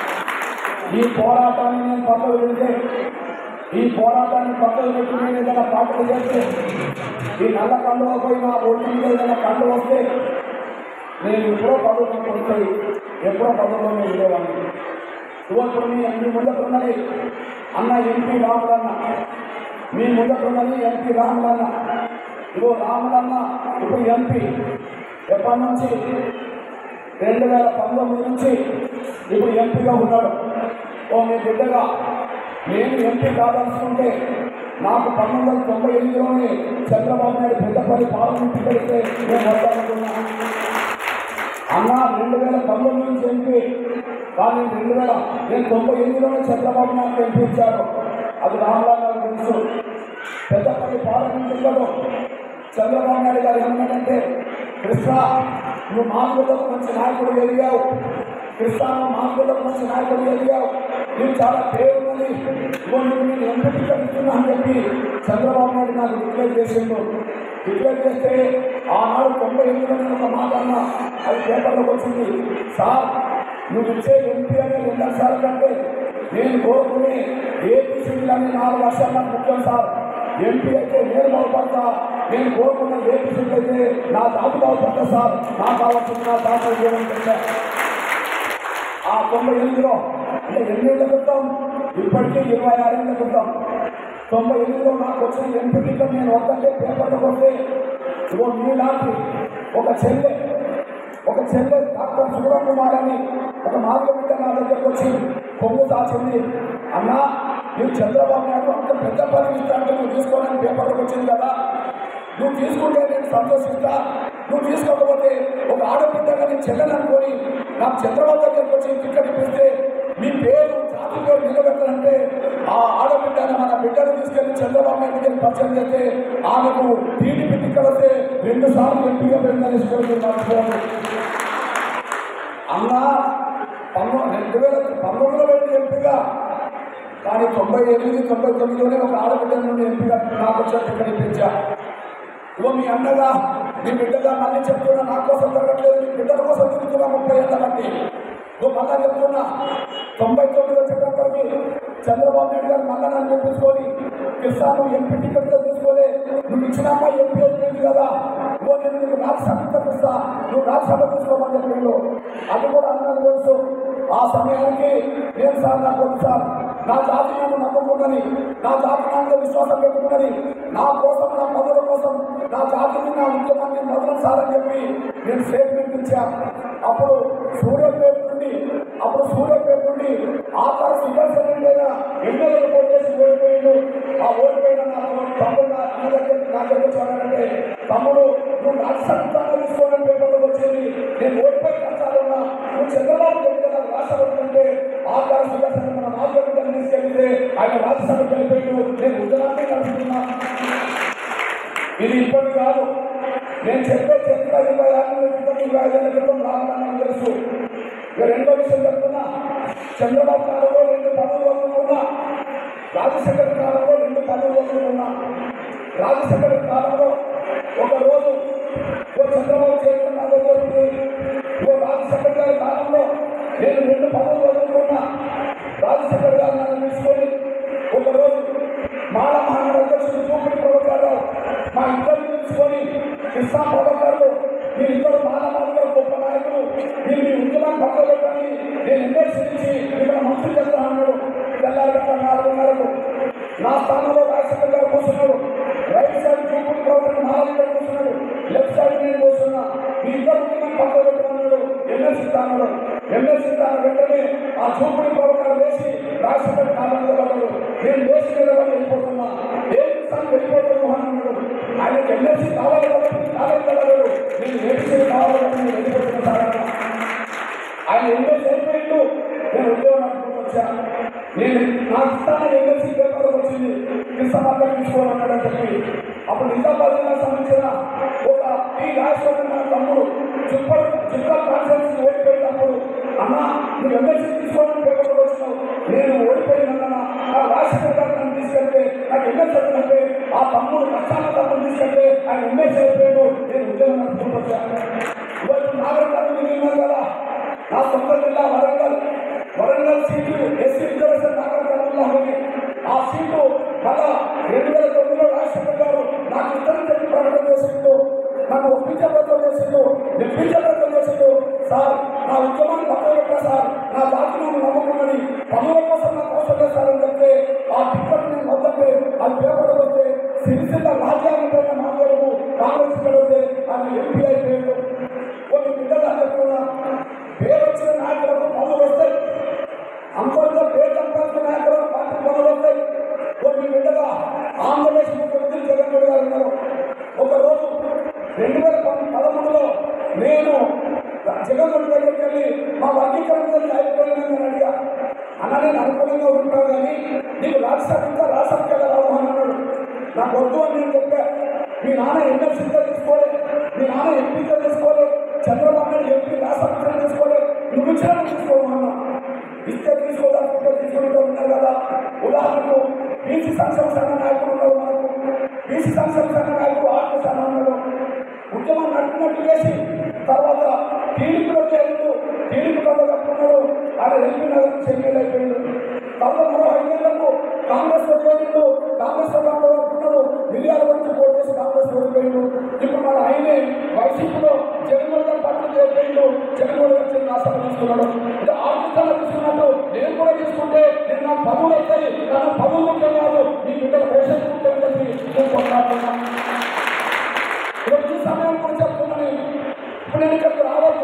ఈ పోరాటాన్ని నేను పక్కకు పెడితే ఈ పోరాటాన్ని పక్కకు పెట్టి నేను ఏదైనా పాటలు చేస్తే ఈ నల్ల కండువ పోయి నా ఒంటి మీద ఏదైనా కండు వస్తే నేను ఎప్పుడో పదవులు కొడుతాయి ఎప్పుడో పదవుల్లో నేను ఉండేవాడిని ఇప్పుడు మీ మీ ముందుకున్నది అన్న ఎంపీ రాములన్న మీ ముందుకున్నది ఎంపీ రాములన్న ఇగో రాములన్న ఇప్పుడు ఎంపీ ఎప్పటి నుంచి రెండు వేల పంతొమ్మిది నుంచి ఇప్పుడు ఎంపీగా ఉన్నాడు ఓ మీ బిడ్డగా నేను ఎంపీ కాదనుకుంటే నాకు పంతొమ్మిది వందల తొంభై ఎనిమిదిలోనే చంద్రబాబు నాయుడు పెద్దపల్లి పార్లమెంట్ పెడితే నేను వద్దానుకున్నా అన్న రెండు వేల పంతొమ్మిది నుంచి ఎంపీ కానీ రెండు వేల నేను తొంభై ఎనిమిదిలోనే చంద్రబాబు నాయుడు ఎంపీ ఇచ్చారు అది రామరావు గారు తెలుసు పెద్దపల్లి పార్లమెంట్లో చంద్రబాబు నాయుడు గారు ఏమన్నాడంటే కృష్ణ నువ్వు మానవులకు మంచి నాయకుడు ఎదిగావు కృష్ణ నువ్వు మానవులకు మంచి నాయకుడు ఎదిగావు నువ్వు చాలా పేరున్నది ఇదిగో నువ్వు నేను ఎంపీ టికెట్ ఇస్తున్నా అని చెప్పి చంద్రబాబు నాయుడు నాకు డిక్లేర్ చేసిండు డిక్లేర్ చేస్తే ఆనాడు తొంభై ఎనిమిదిలో నేను ఒక మాట అన్నా అది పేపర్లోకి వచ్చింది సార్ నువ్వు ఇచ్చే ఎంపీ అనే రెండు లక్షల కంటే నేను కోరుకునే ఏపీసీలని నాలుగు లక్షల నాకు ముఖ్యం సార్ ఎంపీ అయితే నేను బాగుపడతా నేను కోరుకున్న ఏపీసీ అయితే నా తాత బాగుపడతా సార్ నాకు కావాల్సింది నా తాత ఏమని చెప్పారు ఆ తొంభై ఎనిమిదిలో అంటే ఎన్నేళ్ల క్రితం ఇప్పటికీ ఇరవై ఆరేళ్ల క్రితం తొంభై ఎనిమిదిలో నాకు వచ్చిన ఎంపీ టికెట్ నేను వద్దంటే పేపర్లో కొడితే ఇగో మీలాంటి ఒక చెల్లె ఒక చెల్లె డాక్టర్ సుబ్రహ్మ కుమార్ అని ఒక మార్గ బిడ్డ నా దగ్గరకు వచ్చి కొమ్ము దాచింది అన్నా నువ్వు చంద్రబాబు నాయుడు అంత పెద్ద పని ఇస్తాంటే నువ్వు తీసుకోవడానికి పేపర్లోకి వచ్చింది కదా నువ్వు తీసుకుంటే నేను సంతోషిస్తా నువ్వు తీసుకోకపోతే ఒక ఆడబిడ్డగా నేను చెల్లెని అనుకొని నాకు చంద్రబాబు దగ్గరికి వచ్చి టికెట్ ఇప్పిస్తే మీ పేరు జాతి పార్టీలో నిలబెట్టాలంటే ఆ ఆడబిడ్డను మన బిడ్డను తీసుకెళ్లి చంద్రబాబు నాయుడు పరిచయం చేస్తే ఆమెకు టీడీపీ టికెట్ వస్తే రెండు సార్లు ఎంపీగా పెరిగిందని మర్చిపోవాలి అన్న పంతొమ్మిది రెండు వేల పంతొమ్మిదిలో వెళ్ళి ఎంపీగా కానీ తొంభై ఎనిమిది తొంభై తొమ్మిదిలోనే ఒక ఆడబిడ్డ నుండి ఎంపీగా నాకు వచ్చే టికెట్ ఇప్పించా ఇగో మీ అన్నగా మీ బిడ్డగా మళ్ళీ చెప్తున్నా నా కోసం జరగట్లేదు మీ బిడ్డల కోసం తిరుగుతున్నా ముప్పై ఏళ్ళ బట్టి నువ్వు మళ్ళా చెప్తున్నా తొంభై తొమ్మిది వచ్చేటప్పటికి చంద్రబాబు నాయుడు గారు మళ్ళా నన్ను చెప్పించుకొని కిసాను ఎంపీ టికెట్ తీసుకొని నువ్వు ఇచ్చిన అమ్మాయి ఎంపీ అయిపోయింది కదా నువ్వు నేను నీకు రాజ్యసభ ఇస్తా నువ్వు రాజ్యసభ తీసుకోమని చెప్పిండు అది కూడా అన్నది తెలుసు ఆ సమయానికి నేను సార్ నాకు వద్దు సార్ నా జాతి నన్ను నమ్ముకున్నది నా జాతి నాన్న విశ్వాసం పెట్టుకున్నది నా కోసం నా పదవుల కోసం నా జాతిని నా ఉద్యమాన్ని మొదలు సార్ అని చెప్పి నేను స్టేట్మెంట్ ఇచ్చా అప్పుడు సూర్యాపేట నుండి అప్పుడు సూర్యాపేట నుండి ఆకాశ సుదర్శన్ అయిన ఎమ్మెల్యేలు పోటీ చేసి ఓడిపోయిండు ఆ ఓడిపోయిన నా తమ్ముడు నా అన్న దగ్గర నా దగ్గర చూడాలంటే తమ్ముడు నువ్వు రాష్ట్రంగా తీసుకోవడం పేపర్లో వచ్చేది నేను ఓడిపోయి కష్టాలున్నా నువ్వు చంద్రబాబు దగ్గర నాకు రాష్ట్రం అంటే ఆకాశ సుదర్శన్ మన మాధ్యమికం తీసుకెళ్తే ఆయన రాజ్యసభకు వెళ్ళిపోయిండు నేను ఉద్యమాన్ని నడుపుతున్నా ఇది ఇప్పటి కాదు నేను చెప్పే చరిత్ర ఇరవై ఆరు క్రితం ఇరవై ఐదేళ్ల క్రితం రామనామం తెలుసు ఇక రెండో విషయం చెప్తున్నా చంద్రబాబు కాలంలో రెండు పదవులు వదులుకున్నా రాజశేఖర్ కాలంలో రెండు పదవులు వదులుకున్నా రాజశేఖర్ కాలంలో ఒక రోజు ఓ చంద్రబాబు చేస్తున్న దగ్గరికి ఓ రాజశేఖర్ గారి కాలంలో నేను రెండు పదవులు వదులుకున్నా రాజశేఖర్ గారు నన్ను తీసుకొని ఒక రోజు మాల మహానగర అధ్యక్షుడు చూపుడు ప్రభుత్వాలు మా ఇద్దరు తీసుకొని ఇస్లాం ప్రభుత్వాలు మీ ఇద్దరు మాల మహానగర గొప్ప నాయకులు మీరు మీ ఉద్యమాన్ని పక్కన పెట్టండి నేను ఎమ్మెల్సీ నుంచి ఇక్కడ మంత్రి చెప్తా అన్నాడు తెల్లారి నాలుగున్నరకు నా స్థానంలో రాజశేఖర్ గారు కూర్చున్నాడు రైట్ సైడ్ చూపుడు ప్రభుత్వం నాలుగు కూర్చున్నాడు లెఫ్ట్ సైడ్ నేను కూర్చున్నా మీ ఇద్దరు ఉద్యమాన్ని పక్కన పెట్టమన్నాడు ఎమ్మెల్సీ స్థానంలో ఎమ్మెల్సీ స్థానం వెంటనే ఆ చూపుడు ప్రభుత్వాలు వేసి రాజశేఖర్ కాలంలో పడ్డాడు నేను వేసి నిలబడి వెళ్ళిపోతున్నా ఏం స్థానం వెళ్ళిపోతున్నాను అని అన్నాడు ఆయనకి ఎమ్మెల్సీ కావాలి కాబట్టి కాలేదు వెళ్ళాడు నేను వేసి కావాలి కాబట్టి నేను వెళ్ళిపోతున్నా సార్ అన్నా. ఆయన ఎమ్మెల్సీ అయిపోయిండు నేను ఉద్యోగం అనుకుంటూ వచ్చా నేను నా స్థానం ఎమ్మెల్సీ పేపర్లో వచ్చింది కృష్ణ తీసుకోవాలన్నాడు అని చెప్పి అప్పుడు నిజామాబాద్ జిల్లా సంబంధించిన ఒక టీ రాజశేఖర్ నా తమ్ముడు చుప్పల్ జిల్లా కాన్ఫరెన్స్ ఓడిపోయినప్పుడు అన్న నువ్వు ఎమ్మెల్సీ తీసుకోవాలని పేపర్లో వచ్చినావు నేను ఓడిపోయినా నా రాజశేఖర్ గారు నన్ను తీసుకెళ్తే నాకు ఎమ్మెల్సీ అంటే ఆ తమ్ముడు కష్టాల తమ్ముడు తీసుకెళ్తే ఆయన ఎమ్మెల్సీ అయిపోయాడు నేను ఉద్యోగం అనుకుంటూ వచ్చాను ఇవాళ నాగరికత మిగిలిన కదా నా సొంత జిల్లా Warangal Warangal seat SC reservation నాగరికతలో ఉంది ఆ సీటు మళ్ళా రెండు వేల తొమ్మిదిలో రాజశేఖర్ గారు నాకు ఇద్దరు చెప్పి ప్రకటన చేసిండు నన్ను ఒప్పించబద్ధం చేసిండు నిప్పించబద్ధం చేసిండు సార్ నా ఉద్యమాన్ని పక్కన పెట్టా సార్ నా జాతి నన్ను నమ్ముకున్నది పనుల కోసం నాకు అవసరం లేదు సార్ అని చెప్తే ఆ టికెట్ నేను వద్దంటే అది పేపర్లో వస్తే సిరిసిల్ల రాజ్యాంగం పైన మాట్లాడుతూ కాంగ్రెస్ పెడితే అది ఎంపీ అయిపోయాడు కొన్ని బిడ్డగా చెప్తున్నా పేరు వచ్చిన నాయకులకు పనులు వస్తాయి అంతర్గత పేరు సంపాదించిన నాయకులకు పార్టీ పనులు వస్తాయి కొన్ని బిడ్డగా ఆంధ్రప్రదేశ్ ముఖ్యమంత్రి జగన్ రెడ్డి గారు ఉన్నారు ఒక రోజు రెండు వేల పం- పదమూడులో నేను జగన్ రెడ్డి దగ్గరికి వెళ్ళి మా వర్గీకరణ అయిపోయిందని నేను అడిగా అన్న నేను అనుకూలంగా ఉంటాను కానీ నీకు రాజ్యసభ ఇంకా రాష్ట్రపతి వెళ్ళరావు అని అన్నాడు నాకు వద్దు అని నేను చెప్పా మీ నాన్న ఎమ్మెల్సీగా తీసుకోలే మీ నాన్న ఎంపీగా తీసుకోలే చంద్రబాబు నాయుడు ఎంపీ రాష్ట్రపతిగా తీసుకోలే నువ్వు ఇచ్చిన తీసుకోమన్నా ఇస్తే తీసుకోదాచుకుంటే తీసుకుంటూ ఉన్నారు కదా ఉదాహరణకు బీసీ సంక్షేమ సంఘ నాయకులు ఉన్నారు మనకు బీసీ సంక్షేమ సంఘ నాయకులు ఆత్మ సంఘం ఉన్నారు ఉద్యమం నడుపునట్టు చేసి తర్వాత టీడీపీలో చేరుతూ టీడీపీ కథ కట్టుకున్నాడు ఆయన ఎల్పీ నగర్ నుంచి ఎమ్మెల్యే అయిపోయాడు తర్వాత మరో ఐదేళ్లకు కాంగ్రెస్ లో చేరిండు కాంగ్రెస్ లో కట్టుకున్నాడు మిలియాల నుంచి పోటీ చేసి కాంగ్రెస్ ఓడిపోయిండు ఇప్పుడు మన ఆయనే వైసీపీలో జగన్మోహన్ గారు పట్టు చేరిపోయిండు జగన్మోహన్ గారు చిన్న ఆశ తీసుకున్నాడు ఇది ఆర్థికంగా తీసుకున్నట్టు నేను కూడా తీసుకుంటే నేను నాకు పదవులు వస్తాయి నాకు పదవులు ముఖ్యం కాదు మీ బిడ్డల పేషెంట్ ముఖ్యం చెప్పి నేను కొట్లాడుతున్నా ఈరోజు ఈ సమయం కూడా చెప్తున్నా నేను ఇప్పుడు నేను ఇక్కడికి రావద్దు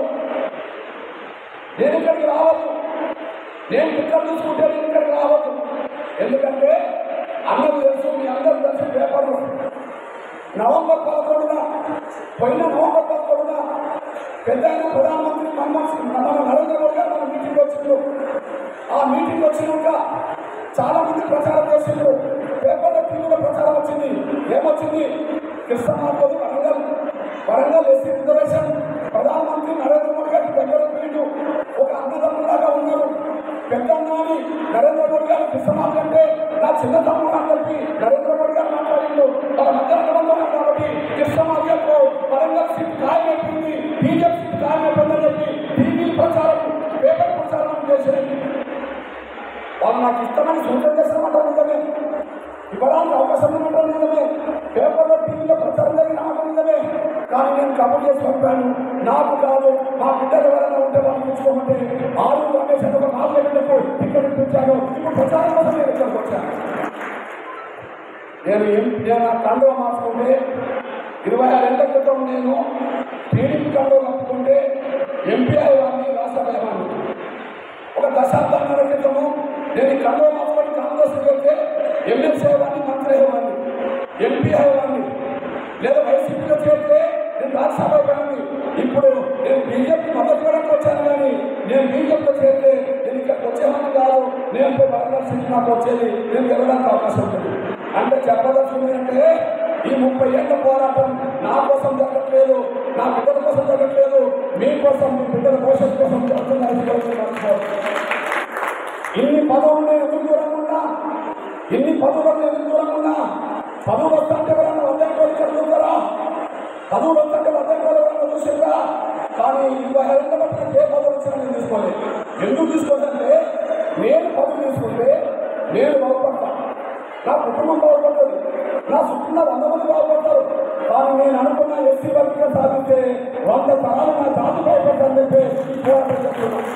నేను ఇక్కడికి రావద్దు నేను ఇక్కడ చూసుకుంటే నేను ఇక్కడికి రావద్దు ఎందుకంటే అందరూ తెలుసు మీ అందరూ తెలుసు పేపర్లు నవంబర్ పదకొండున పోయిన నవంబర్ పదకొండున పెద్ద అయిన ప్రధానమంత్రి మన్మోహన్ సింగ్ మన నరేంద్ర మోడీ గారు మన మీటింగ్ వచ్చిండ్రు ఆ మీటింగ్ వచ్చినాక చాలా మంది ప్రచారం చేసిండ్రు పేపర్లో టీవీలో ప్రచారం వచ్చింది ఏమొచ్చింది కృష్ణమార్గోలు వరంగల్ వరంగల్ ఎస్సీ రిజర్వేషన్ ప్రధానమంత్రి నరేంద్ర మోడీ గారికి దగ్గర పోయిండు ఒక అన్నదమ్ములాగా ఉన్నారు పెద్దన్నాని నరేంద్ర మోడీ గారు కృష్ణమార్గం అంటే నా చిన్న తమ్ముడు అని చెప్పి నరేంద్ర మోడీ గారు మాట్లాడిండు వాళ్ళ మధ్య అనుబంధం ఉంది కాబట్టి కృష్ణమార్గంలో వరంగల్ సీట్ ఖాయమైపోయింది బీజేపీ సీట్ ఖాయమైపోయిందని చెప్పి టీవీ ప్రచారం పేపర్ ప్రచారం చేసేది వాళ్ళు నాకు ఇష్టమని సూచన చేస్తామంటారు నిజమే ఇవ్వడానికి అవకాశం ఉన్నట్టు నిజమే పేపర్లో టీవీలో ప్రచారం జరిగిన మాట నిజమే కానీ నేను కబుర్ చేసి పంపాను నాకు కాదు మా బిడ్డలు ఎవరైనా ఉంటే వాళ్ళు తీసుకోమంటే ఆరు రమేష్ అని ఒక నాలుగు బిడ్డకు టికెట్ ఇప్పించాను ఇప్పుడు ప్రచారం కోసం నేను ఇక్కడికి వచ్చాను నేను ఏం నేను నా కండువ మార్చుకుంటే ఇరవై ఆరేళ్ల క్రితం నేను టీడీపీ కండువ కప్పుకుంటే ఎంపీ అయ్యేవాడిని రాష్ట్ర అయ్యేవాడిని ఒక దశాబ్దాల క్రితము నేను ఈ కండువ మార్చుకొని కాంగ్రెస్ వెళ్తే ఎమ్మెల్సీ అయ్యేవాడిని మంత్రి అయ్యేవాడిని ఎంపీ అయ్యేవాడిని లేదా వైసీపీలో చేరితే నేను రాజ్యసభ అయిపోయాను ఇప్పుడు నేను బీజేపీ మద్దతు ఇవ్వడానికి వచ్చాను కానీ నేను బీజేపీలో చేరితే నేను ఇక్కడికి వచ్చేవాడిని కాదు నేను పోయి వరంగల్ సీట్ నాకు వచ్చేది నేను వెళ్ళడానికి అవకాశం ఉంటుంది అంటే చెప్పదలుచుకుంది అంటే ఈ ముప్పై ఏళ్ళ పోరాటం నా కోసం జరగట్లేదు నా బిడ్డల కోసం జరగట్లేదు మీకోసం మీ బిడ్డల భవిష్యత్తు కోసం జరుగుతుందని తెలుసుకోవాలి ఇన్ని పదవులు నేను ఎందుకు దూరంగా ఉన్నా ఇన్ని పదవులు ఎందుకు దూరంగా ఉన్నా పదవులు వస్తుంటే ఎవరన్నా వంద కోరిక చదువుతారా పదవులు వస్తుంటే వంద కోరిక ఎవరన్నా చూసిందా కానీ ఇరవై ఐదు బట్టి నాకు ఏ పదవులు వచ్చినా నేను తీసుకోలేదు ఎందుకు తీసుకోదంటే నేను పదవి తీసుకుంటే నేను బాగుపడతా నా కుటుంబం బాగుపడుతుంది నా చుట్టూ వంద మంది బాగుపడతారు కానీ నేను అనుకున్న ఎస్సీ వర్గీగా సాధిస్తే వంద తరాలు నా జాతి బాగుపడతాను చెప్పి ఈ పోరాటం చెప్తున్నాను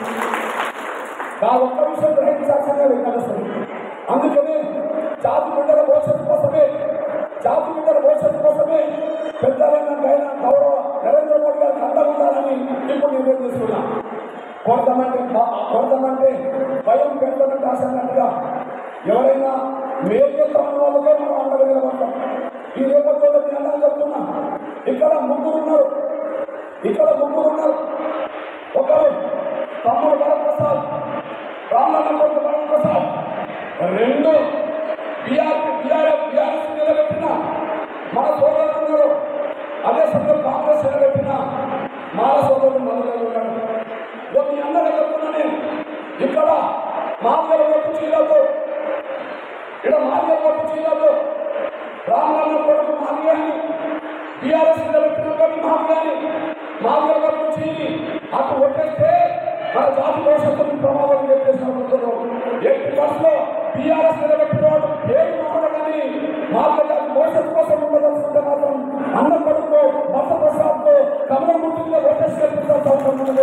నా ఒక్క విషయం గ్రహించాల్సిందే వెంకటేశ్వరం అందుకని జాతి బిడ్డల భవిష్యత్తు కోసమే జాతి బిడ్డల భవిష్యత్తు కోసమే పెద్దలైన గైన గౌరవ నరేంద్ర మోడీ గారికి అండగా ఉండాలని ఇప్పుడు నిర్ణయం తీసుకున్నా కొడతామంటే బా- కొడతామంటే భయం పెడతామంటే ఆశ అన్నట్టుగా ఎవరైనా మేలుతో ఉన్న వాళ్ళకే మనం అండగా నిలబడతాం ఈ నేపథ్యంలో నేను అండగా చెప్తున్నా ఇక్కడ ముగ్గురు ఉన్నారు ఇక్కడ ముగ్గురు ఉన్నారు ఒకరు తమ్ముడు వరప్రసాద్ రామన్న కొడుకు వరప్రసాద్ రెండు బీఆర్ బీఆర్ఎఫ్ బీఆర్ఎస్ నిలబెట్టిన మన సోదరుడు ఉన్నారు అదే సమయంలో కాంగ్రెస్ నిలబెట్టిన మాల సోదరుడు మనలో ఉన్నాడు ఇదో మీ అందరూ చెప్తున్నా నేను ఇక్కడ మార్గల కొట్టు చీలతో ఇక్కడ మార్గల కొట్టు చీలతో రామన్న కొడుకు మార్గాన్ని బీఆర్ఎస్ నిలబెట్టినటువంటి మార్గాన్ని మార్గల కొట్టు చీలి అటు కొట్టేస్తే మన జాతి భవిష్యత్తును ప్రమాదం చెప్పేసినప్పుడు ఎట్టి బస్సులో బీఆర్ఎస్ నిలబెట్టిన వాడు ఏమి మాట్లాడ కానీ మార్గ జాతి భవిష్యత్తు కోసం ఉండదలుచుకుంటే మాత్రం అన్న కొడుకు భర్త ప్రసాద్తో కమలం గుర్తుగా ఓటేసి కల్పించాల్సిన అవసరం ఉన్నది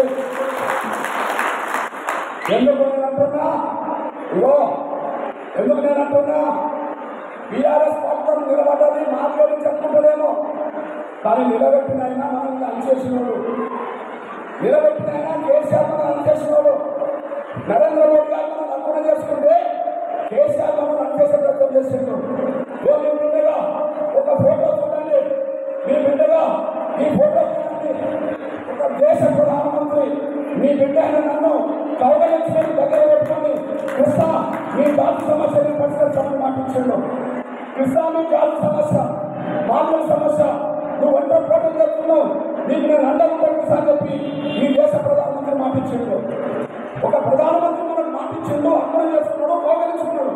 ఎందుకు నేను అంటున్నా ఇగో ఎందుకు నేను అంటున్నా బీఆర్ఎస్ పథకం నిలబడ్డది మాట్లాడి చెప్పుకుంటలేమో కానీ నిలబెట్టిన అయినా మనల్ని అనిచేసినోడు నిలబెట్టిన అయినా కేసీఆర్ మనం అనిచేసినోడు నరేంద్ర మోడీ గారు మనం అనుకున్న చేసుకుంటే కేసీఆర్ మనం అనిచేసే ప్రయత్నం చేసిండు ఓ మీ బిడ్డగా ఒక ఫోటో చూడండి మీ బిడ్డగా ఈ ఫోటో చూడండి ఒక దేశ ప్రధానమంత్రి మీ బిడ్డ అయిన నన్ను కౌగలించుకొని దగ్గర పెట్టుకొని కృష్ణ మీ జాతి సమస్యని పరిష్కరించాలని మాటించాడు కృష్ణ మీ జాతి సమస్య మామూలు సమస్య నువ్వు వంట పోటీ చేస్తున్నావు నీకు నేను అండగుంటాను కృష్ణ అని చెప్పి ఈ దేశ ప్రధానమంత్రి మాటించాడు ఒక ప్రధానమంత్రి మనకు మాటించిండు అర్థం చేసుకున్నాడు కౌగలించుకున్నాడు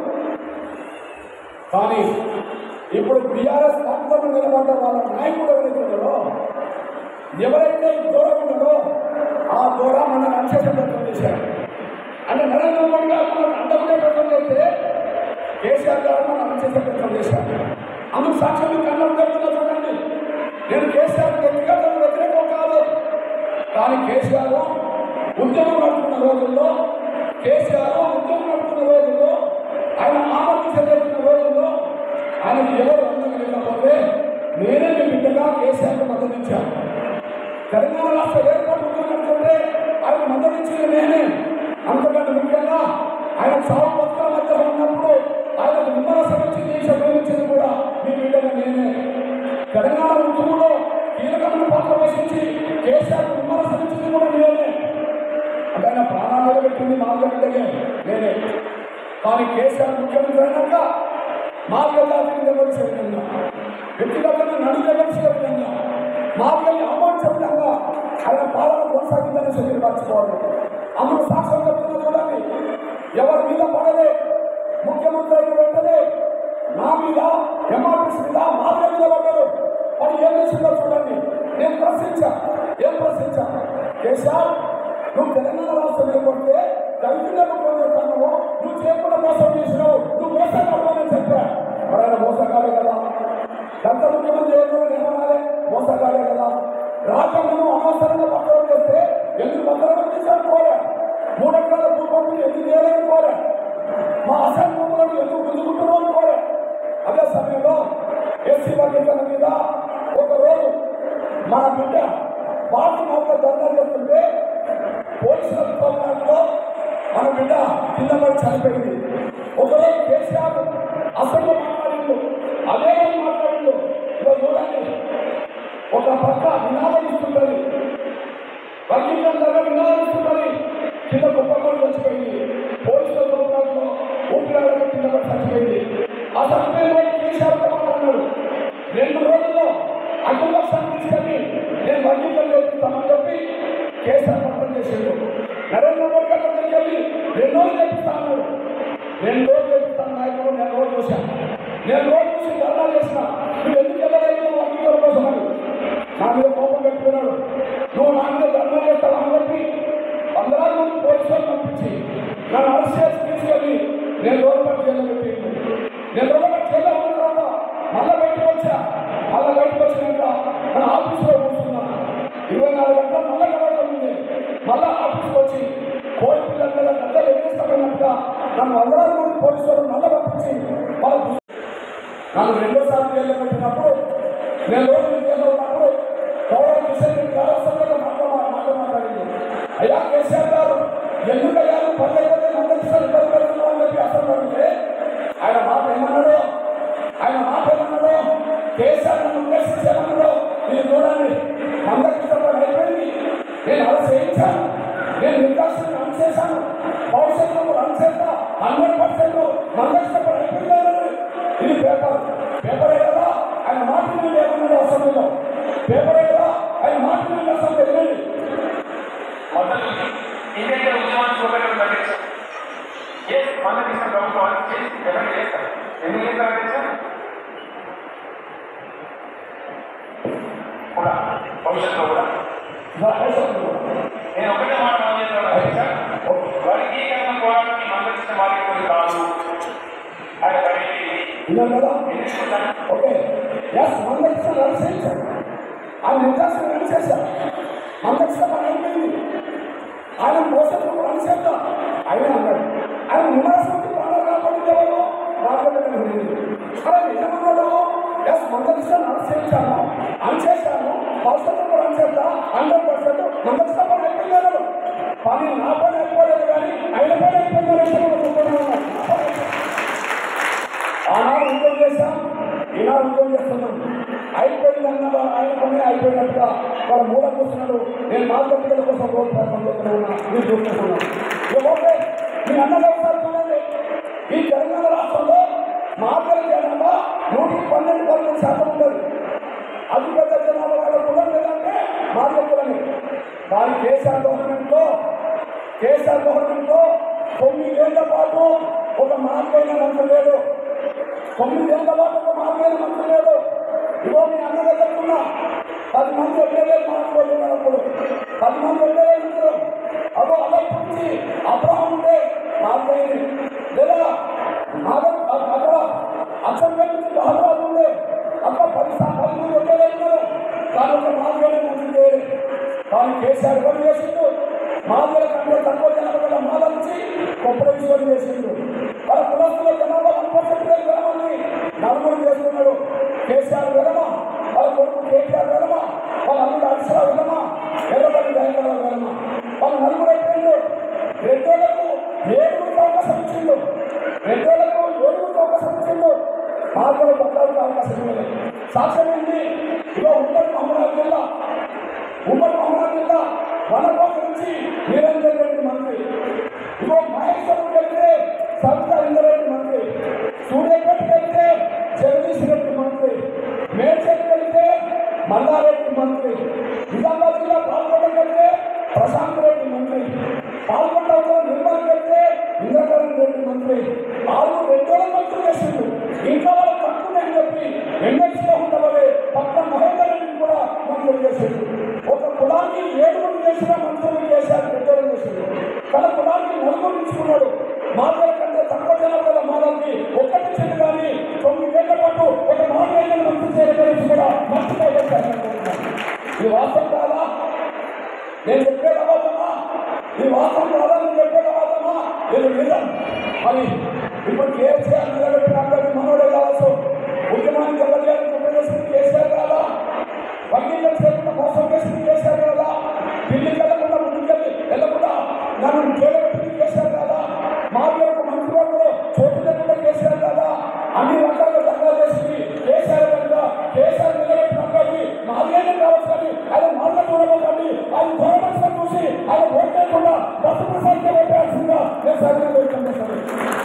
కానీ ఇప్పుడు బీఆర్ఎస్ పార్టీలో నిలబడ్డ వాళ్ళ నాయకుడు ఎవరైతే ఉన్నాడో ఎవరైతే దూరం ఉన్నాడో ఆ దూరం మన అన్వేషణ ప్రయత్నం చేశారు అంటే నరేంద్ర మోడీ గారు మనకు అండగుండే ప్రయత్నం చేస్తే కేసీఆర్ గారు మనం అన్వేషణ ప్రయత్నం చేశారు అందుకు సాక్ష్యం మీకు అన్నం చెప్తున్నా చూడండి నేను కేసీఆర్ వ్యక్తిగత వ్యతిరేకం కాదు కానీ కేసీఆర్ ఉద్యమం నడుపుతున్న రోజుల్లో కేసీఆర్ ఉద్యమం నడుపుతున్న రోజుల్లో ఆయన ఆమరణ చెందుతున్న రోజుల్లో ఆయనకు ఎవరు అందం లేకపోతే నేనే మీ బిడ్డగా కేసీఆర్కి మద్దతు ఇచ్చాను తెలంగాణ రాష్ట్ర ఏర్పాటు ఉద్యమంటే ఆయన మద్దతు ఇచ్చింది నేనే అంతకంటే ముఖ్యంగా ఆయన సాగు పత్రాల మధ్య ఉన్నప్పుడు ఆయనకు విమర్శ నుంచి దేశ ప్రేమించింది కూడా మీ బిడ్డగా నేనే తెలంగాణ ఉద్యమంలో కీలకమైన పాత్ర పోషించి కేసీఆర్ విమర్శించింది కూడా నేనే అంటే ఆయన ప్రాణాలు నిలబెట్టింది మార్గబిడ్డగే నేనే కానీ కేసీఆర్ ముఖ్యమంత్రి అయినాక మార్గజాతిని నిలబడిసే విధంగా వ్యక్తిగతంగా నడుగలిసే విధంగా మార్గల్ని అవమానించే విధంగా ఆయన పాలన కొనసాగిందని చెప్పి మర్చిపోవాలి అందులో సాక్ష్యం చెప్తున్నా చూడండి ఎవరి మీద పడలే ముఖ్యమంత్రి అయిన వెంటనే నా మీద ఎంఆర్పీసీ మీద మార్గ మీద పడ్డారు వాడు ఏం చేసిందో చూడండి నేను ప్రశ్నించా ఏం ప్రశ్నించా కేసీఆర్ నువ్వు తెలంగాణ రాష్ట్రం వెళ్ళిపోతే దళితులను పొందుతాను నువ్వు చేయకుండా మోసం చేసినావు నువ్వు మోసం పడమని చెప్పా ఎవరైనా మోసగాలే కదా గత ముఖ్యమంత్రి ఏమో ఏమనాలే మోసగాలే కదా రాజ్యాంగం అనవసరంగా పత్రం చేస్తే ఎందుకు పత్రం చేశాను కోరా మూడు ఎకరాల భూపంపి ఎందుకు చేయలేని కోరా మా అసలు భూములను ఎందుకు గుంజుకుంటున్నాను కోరా అదే సమయంలో ఎస్సీ వర్గీకరణ మీద ఒక రోజు మన బిడ్డ పార్టీ మాత్రం ధర్నా చేస్తుంటే పోలీసుల తోపాటులో మన బిడ్డ కింద పడి చనిపోయింది ఒకరోజు కేసీఆర్ అసెంబ్లీ మాట్లాడిండు అదే మాట్లాడిండు ఇదో చూడండి ఒక పక్క నినాదం ఇస్తుంటది వర్గీకరణ దగ్గర నినాదం ఇస్తుంటది కింద కుప్పకొని చచ్చిపోయింది పోలీసుల తోపాటులో ఊపిరాడక కింద పడి చచ్చిపోయింది ఆ చచ్చిపోయిన కేసీఆర్ మాట్లాడినాడు రెండు రోజుల్లో అఖిల పక్షాన్ని తీసుకొని నేను వర్గీకరణ చేపిస్తామని చెప్పి కేసీఆర్ పత్రం చేసిండు నరేంద్ర మోడీ గారి దగ్గరికి వెళ్ళి రెండు రోజులు చేపిస్తా అన్నాడు రెండు రోజులు చేపిస్తాను నాయకుడు నేను రోజు చూశాను నేను రోజు చూసి ధర్నా చేసిన నువ్వు ఎందుకు వెళ్ళలేదు వర్గీకరణ కోసం అని నా మీద కోపం పెట్టుకున్నాడు నువ్వు నా మీద ధర్నా చేస్తావు అని చెప్పి వందలాది మంది పోలీసులు పంపించి నన్ను అరెస్ట్ చేసి తీసుకెళ్ళి నేను రోజు పట్టి జైల్లో పెట్టిండు నేను రోజు పట్టి జైల్లో ఉన్న తర్వాత మళ్ళీ బయటకు వచ్చా మళ్ళీ బయటకు వచ్చినాక మన ఆఫీస్లో కూర్చున్నా ఇరవై నాలుగు గంటలు మళ్ళీ కలగలుంది మళ్ళీ ఆఫీస్కి వచ్చి కోడి పిల్లల మీద గద్దలు ఎగిరిస్తామన్నట్టుగా నన్ను వందలాది మంది పోలీసులు మళ్ళీ పంపించి వాళ్ళు నన్ను రెండోసారి జైల్లో పెట్టినప్పుడు నేను రోజు జైల్లో ఉన్నప్పుడు గౌరవ కిషన్ రెడ్డి గారు అసెంబ్లీలో మాతో మాట మాట్లాడింది అయ్యా కేసీఆర్ గారు ఎందుకయ్యా నువ్వు పదే పదే మందరిస్తారు ఇబ్బంది పెడుతున్నావు అని చెప్పి అసలు అడిగితే ఆయన మాట ఏమన్నాడు ఆయన మాట ఏమన్నాడు కేసీఆర్ నన్ను ఉద్దేశించి ఏమన్నాడు మీరు చూడండి మందరిస్తారు అయిపోయింది నేను అలా చేయించాను నేను నిర్దాక్షిణ్యం రన్ చేశాను భవిష్యత్తులో రన్ చేస్తా హండ్రెడ్ పర్సెంట్ మందరిస్తారు అయిపోయింది ఇది పేపర్ పేపరే కదా ఆయన మాట నుండి ఏమన్నాడు అసెంబ్లీలో పేపరే కదా ఆయన మాట నుండి అసెంబ్లీ వెళ్ళండి మొదలు ఇండియన్ ఉద్యమాన్ని చూపెట్టడం తగ్గించాం ఏ మన దేశం ప్రభుత్వాన్ని చేసి ఎవరు చేస్తారు ఎందుకు చేస్తారు తెలుసా కూడా భవిష్యత్తులో కూడా నేను ఒకటే మాట మనం చేస్తున్నాను తెలుసా వర్గీకరణ పోరాటం మందరిస్తే వాళ్ళకి కాదు ఆయన పరిస్థితి విన్నాను కదా ఎందుకు ఓకే ఎస్ మందరిస్తారు రన్ చేయించాను ఆయన నిర్దాక్షిణ్యం రన్ చేశారు మందరిస్తారు పని అయిపోయింది ఆయన మోసం రన్ చేద్దాం ఆయన అన్నాడు ఆయన విమర్శించి ప్రాణాలు కాపాడింది ఎవరు రాజకీయ అలా నిజమన్నాడు ఎస్ మందరిస్తాను అనుసరించాను అనుచేశాను భవిష్యత్తులో రన్ చేద్దా హండ్రెడ్ పర్సెంట్ మందరిస్తా పని అయిపోయింది అన్నాడు పని నా పని అయిపోలేదు కానీ ఆయన పని అయిపోయింది ఆనాడు ఉద్యోగం చేశాం ఈనాడు ఉద్యోగం చేస్తున్నాం అయిపోయిందన్న ఆయన పని అయిపోయినట్టుగా వాళ్ళ మూల కూర్చున్నాడు నేను మార్కెట్ పిల్లల కోసం రోజు ప్రయత్నం చేస్తూ ఉన్నా మీరు చూస్తున్నాను ఇకపోతే మీ అన్నది ఒకసారి చూడండి ఈ తెలంగాణ రాష్ట్రంలో మార్కెట్ జనాభా నూటికి పన్నెండు పన్నెండు శాతం ఉంటుంది అతిపెద్ద జనాభా గల కులం లేదంటే మార్కెట్ కులమే కానీ కేసీఆర్ గవర్నమెంట్లో కేసీఆర్ గవర్నమెంట్లో తొమ్మిదేళ్ల పాటు ఒక మార్గైన మంత్రి లేడు తొమ్మిదేళ్ల పాటు ఒక మార్గైన మంత్రి లేడు ఇగో మీ అన్న దగ్గర ఉన్న పది మంది ఎమ్మెల్యేలు మాట్లాడుతున్నప్పుడు పది మంది ఎమ్మెల్యేలు ఉన్నారు అదో అలా పుట్టి అబ్రహం ఉంటే మార్గైంది లేదా అక్కడ అక్కడ అసెంబ్లీ నుంచి బహదరాబాద్ ఉండే అక్కడ పది సా- పది మంది ఎమ్మెల్యేలు ఉన్నారు కానీ ఒక మార్గైన మంత్రి లేదు కానీ కేసీఆర్ పని చేసిండు మాదల కంటే తక్కువ జనాభా గల మాదలించి గొప్ప విషయం చేసిండు వాళ్ళ కులస్తుల జనాభా వన్ పర్సెంట్ వెలమంది నలుగురు చేస్తున్నాడు కేసీఆర్ వెలమ వాళ్ళ కొడుకు కేటీఆర్ వెలమ వాళ్ళ అల్లుడు అక్షర వెలమ ఎర్రబడి దయగల వెలమ వాళ్ళ నలుగురు అయిపోయిండు రెండోళ్లకు ఏడుగురికి అవకాశం ఇచ్చిండు రెండోళ్లకు ఏడుగురికి అవకాశం ఇచ్చిండు మార్గంలో పద్నాలుగు అవకాశం ఇవ్వలేదు సాక్ష్యం ఏంటి ఇగో ఉమ్మడి మహమ్మద్ జిల్లా మల్లారెడ్డి మంత్రి నిజామాబాద్ జిల్లా పాల్గొండ కంటే ప్రశాంత్ రెడ్డి మంత్రి పాల్గొండ నిర్మల్ కంటే ఇంద్రకరణ్ రెడ్డి మంత్రి వాళ్ళు రెండో మంత్రి చేసిండు ఇంకా వాళ్ళు తక్కువ అని చెప్పి ఎన్ఎక్స్లో ఉండవలే పక్కన మహేందర్ రెడ్డిని కూడా మంత్రులు చేసిండు ఒక కులానికి ఏడుగురు చేసిన మంత్రులు చేశారు రెండో చేసిండు తన కులానికి నలుగురు ఇచ్చుకున్నాడు మాటల కంటే తక్కువ జనాభాల మాటలకి ఒక్కటి చెట్టు కానీ తొమ్మిదేళ్ల పాటు ఒక నాలుగైదు మంత్రి చేయడానికి కూడా మర్చిపోయారు ఈ వాస్తవం కాదా నేను చెప్పే అబద్ధమా ఈ వాస్తవం కాదా నేను చెప్పే అబద్ధమా ఇది నిజం మరి ఇప్పుడు కేసీఆర్ నిలబెట్టిన అందరికీ మనోడే కావచ్చు ముఖ్యమంత్రి ఎవరు చేసింది కేసీఆర్ కాదా వకీలు చేయకుండా మోసం చేసింది కేసీఆర్ కదా ఢిల్లీకి వెళ్ళకుండా ముందుకెళ్ళి వెళ్ళకుండా నన్ను జైలు పెట్టింది కేసీఆర్ కదా మా యొక్క మంత్రివర్గంలో చోటు లేకుండా కేసీఆర్ కదా అన్ని రకాలుగా దంగా చేసింది కేసీఆర్ కనుక కేసీఆర్ నిలబెట్టినప్పటికీ మాదేనే కావచ్చు కానీ ఆయన మార్గం చూడబోకండి ఆయన గవర్నమెంట్ చూసి ఆయన ఓట్ లేకుండా బతుకు సంఖ్య పెట్టాల్సిందిగా నేను సరిగ్గా వ్యక్తం చేస్తాను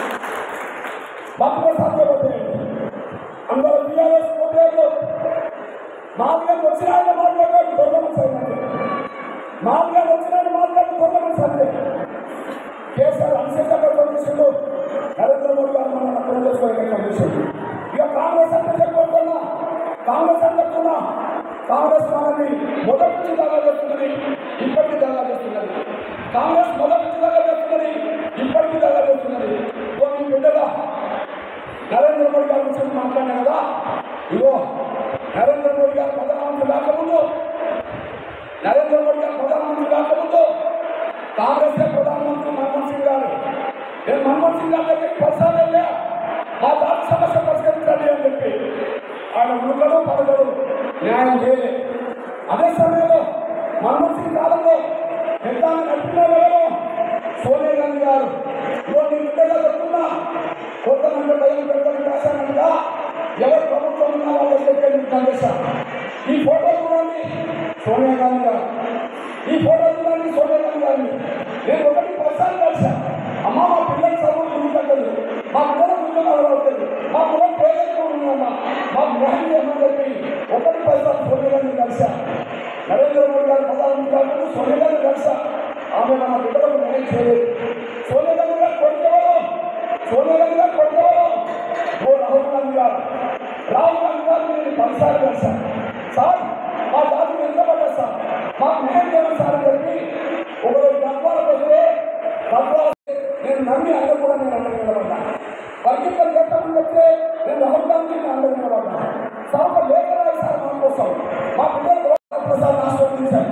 బతుకు సంఖ్య పెట్టేయండి అందరూ టీఆర్ఎస్ ఓటేళ్ళు మాదిగా వచ్చిన ఆయన మాట్లాడారు గవర్నమెంట్ సైన్ మాదిగా వచ్చిన ఆయన మాట్లాడి గవర్నమెంట్ సందే కేసీఆర్ అనుసరితంగా కమిషన్లు నరేంద్ర మోడీ గారు మన ప్రజాస్వామ్య కమిషన్ ఇక కాంగ్రెస్ అంటే చెప్పుకుంటున్నా కాంగ్రెస్ అంటే చెప్తున్నా కాంగ్రెస్ మనల్ని మొదటి నుంచి దాగా చేస్తున్నది ఇప్పటికీ దాగా చేస్తున్నది కాంగ్రెస్ మొదటి నుంచి దాగా చేస్తున్నది ఇప్పటికీ దాగా చేస్తున్నది ఓ మీ బిడ్డగా నరేంద్ర మోడీ గారి గురించి మాట్లాడినా కదా ఇగో నరేంద్ర మోడీ గారు ప్రధానమంత్రి కాకముందు నరేంద్ర మోడీ గారు ప్రధానమంత్రి కాకముందు కాంగ్రెస్ ప్రధానమంత్రి మన్మోహన్ సింగ్ గారు నేను మన్మోహన్ సింగ్ గారి దగ్గరికి పరిసరాలు వెళ్ళా మా జాతి సమస్య పరిష్కరించండి అని చెప్పి ఆయన ఉనుకలు పదగలు న్యాయం చేయలే అదే సమయంలో మన్మోహన్ సింగ్ కాలంలో ఎంత నడిపిన వేళలో సోనియా గాంధీ గారు ఇదిగో నీ బిడ్డగా చెప్తున్నా కొంతమంది భయం పెట్టుకొని రాశానంటా ఎవరు ప్రభుత్వం ఉన్నా వాళ్ళ దగ్గర నేను పనిచేశాను ఈ ఫోటో చూడండి సోనియా గాంధీ గారు ఈ ఫోటో చూడండి సోనియా గాంధీ గారిని నేను ఒకటి పర్సనల్ కలిసాను అమ్మ మా పిల్లలు చదువు ముందుకెళ్ళదు మా పిల్లలు ముందు అవుతుంది మా పిల్లలు పేదరికం ఉందమ్మా మా మొహం చేయమని చెప్పి ఒకటి పైసలు సోనియా గాంధీ కలిసా నరేంద్ర మోడీ గారు ప్రధానమంత్రి గారు సోనియా గాంధీ కలిసా ఆమె మన బిడ్డలకు న్యాయం చేయలేదు సోనియా గాంధీ గారు కొడుకేవారు సోనియా గాంధీ గారు కొడుకేవారు ఓ రాహుల్ గాంధీ గారు రాహుల్ గాంధీ గారు నేను పదిసార్లు కలిసాను సార్ మా జాతిని ఎంత పడ్డా సార్ మాకు న్యాయం చేయాలి సార్ అని చెప్పి ఒకరోజు గద్వాలకు వస్తే గద్వాల నేను నమ్మి ఆయన కూడా నేను అందరికి నిలబడ్డా వర్గీకరణ చేస్తామని చెప్తే నేను రాహుల్ గాంధీని అందరికి నిలబడ్డా సార్ ఒక లేఖ రాయి సార్ మా కోసం మా పిల్లలు ప్రసాద్ ఆశీర్వదించారు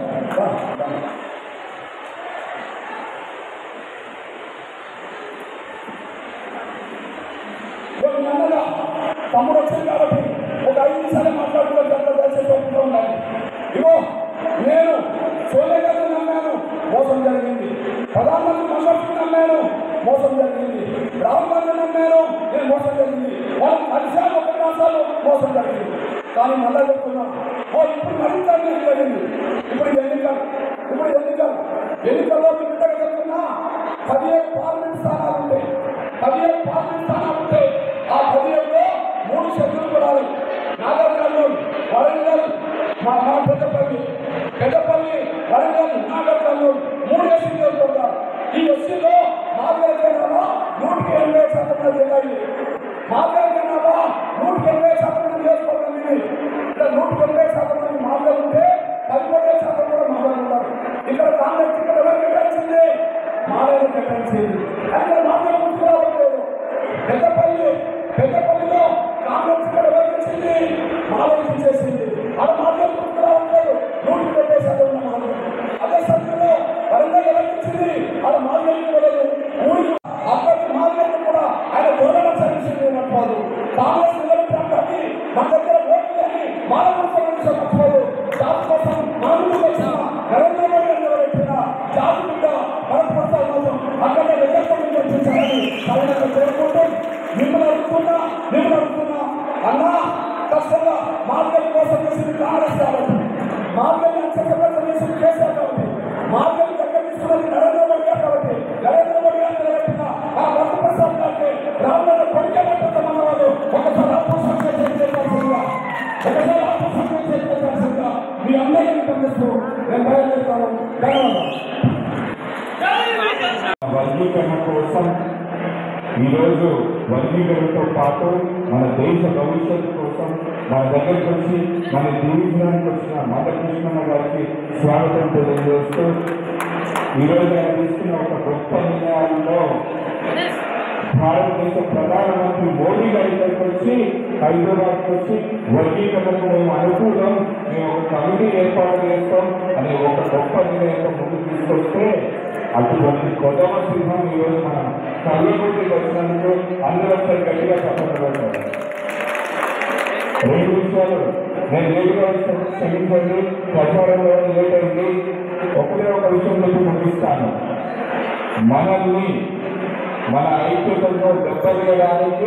ఒక నెలగా తమ్ముడు వచ్చింది కాబట్టి ఒక ఐదు నిమిషాలు మాట్లాడుకునే దయచేసి ఒప్పుగా ఉండాలి ఇగో నేను సోనియా గాంధీ నమ్మాను మోసం జరిగింది ప్రధానమంత్రి మన్మోహన్ నమ్మాను మోసం జరిగింది రాహుల్ గాంధీ నమ్మాను నేను మోసం జరిగింది వాళ్ళు కలిసాను ఒక రాష్ట్రాలు మోసం జరిగింది కానీ మళ్ళా చెప్తున్నా ఓ ఇప్పుడు మరింత అన్యాయం జరిగింది ఇప్పుడు ఎన్నికలు ఇప్పుడు ఎన్నికలు ఎన్నికల్లో మీ బిడ్డగా చెప్తున్నా పదిహేను పార్లమెంట్ స్థానాలు ఉంటాయి పదిహేను పార్లమెంట్ స్థానాలు ఉంటాయి ఆ పదిహేనులో మూడు షెడ్యూల్ కులాలు నాగర్ కర్నూలు వరంగల్ మా మా పెద్దపల్లి పెద్దపల్లి వరంగల్ నాగర్ కర్నూలు మూడు ఎస్సీ నియోజకవర్గాలు ఈ ఎస్సీలో మాదిరి జనాభా నూటికి ఎనభై శాతం మంది జిల్లాయి మాదిరి జనాభా నూటికి ఎనభై శాతం మంది నియోజకవర్గం ఇది ఇక్కడ నూటికి ఎనభై శాతం మంది మాదిరి ఉంటే పదిహేడు శాతం కూడా మాదిరి ఉంటారు ఇక్కడ కాంగ్రెస్ ఇక్కడ ఎవరు కేటాయించింది మాదిరి కేటాయించింది అయితే మాదిరి గుర్తు రావట్లేదు పెద్దపల్లి పెద్దపల్లిలో కాంగ్రెస్ ఇక్కడ ఎవరు చేసింది మాదిరి చేసింది అది మాదిరి గుర్తు రావట్లేదు నూటికి డెబ్బై శాతం ఉన్న మాదిరి అదే సమయంలో వరంగల్ ఎవరు ఇచ్చింది అది మాదిరి ఇవ్వలేదు ఊరికి అప్పటి మాదిరి కూడా ఆయన గవర్నమెంట్ సర్వీస్ ఇవ్వకపోదు తెలియజేస్తూ నేను బయలుదేరుతాను ధన్యవాదాలు వర్గీకరణ కోసం ఈరోజు వర్గీకరణతో పాటు మన దేశ భవిష్యత్తు కోసం మన దగ్గరికి వచ్చి మన దీవించడానికి వచ్చిన మదకృష్ణన్న గారికి స్వాగతం తెలియజేస్తూ ఈరోజు ఆయన తీసుకున్న ఒక గొప్ప నిర్ణయాల్లో భారతదేశ ప్రధానమంత్రి మోడీ గారి దగ్గరికి వచ్చి హైదరాబాద్కి వచ్చి వర్గీకరణకు మేము అనుకూలం మేము ఒక కమిటీ ఏర్పాటు చేస్తాం అనే ఒక గొప్ప నిర్ణయంతో ముందుకు తీసుకొస్తే అటువంటి కొదవ సింహం ఈరోజు మనం కళ్ళగుడికి వచ్చినందుకు అందరూ ఒకసారి గట్టిగా చెప్పబడతారు రెండు విషయాలు నేను లేటుగా వచ్చాను క్షమించండి ప్రచారంలో లేట్ అయింది ఒకటే ఒక విషయం చెప్పి ముగిస్తాను మనల్ని మన ఐక్యతను దెబ్బతీయడానికి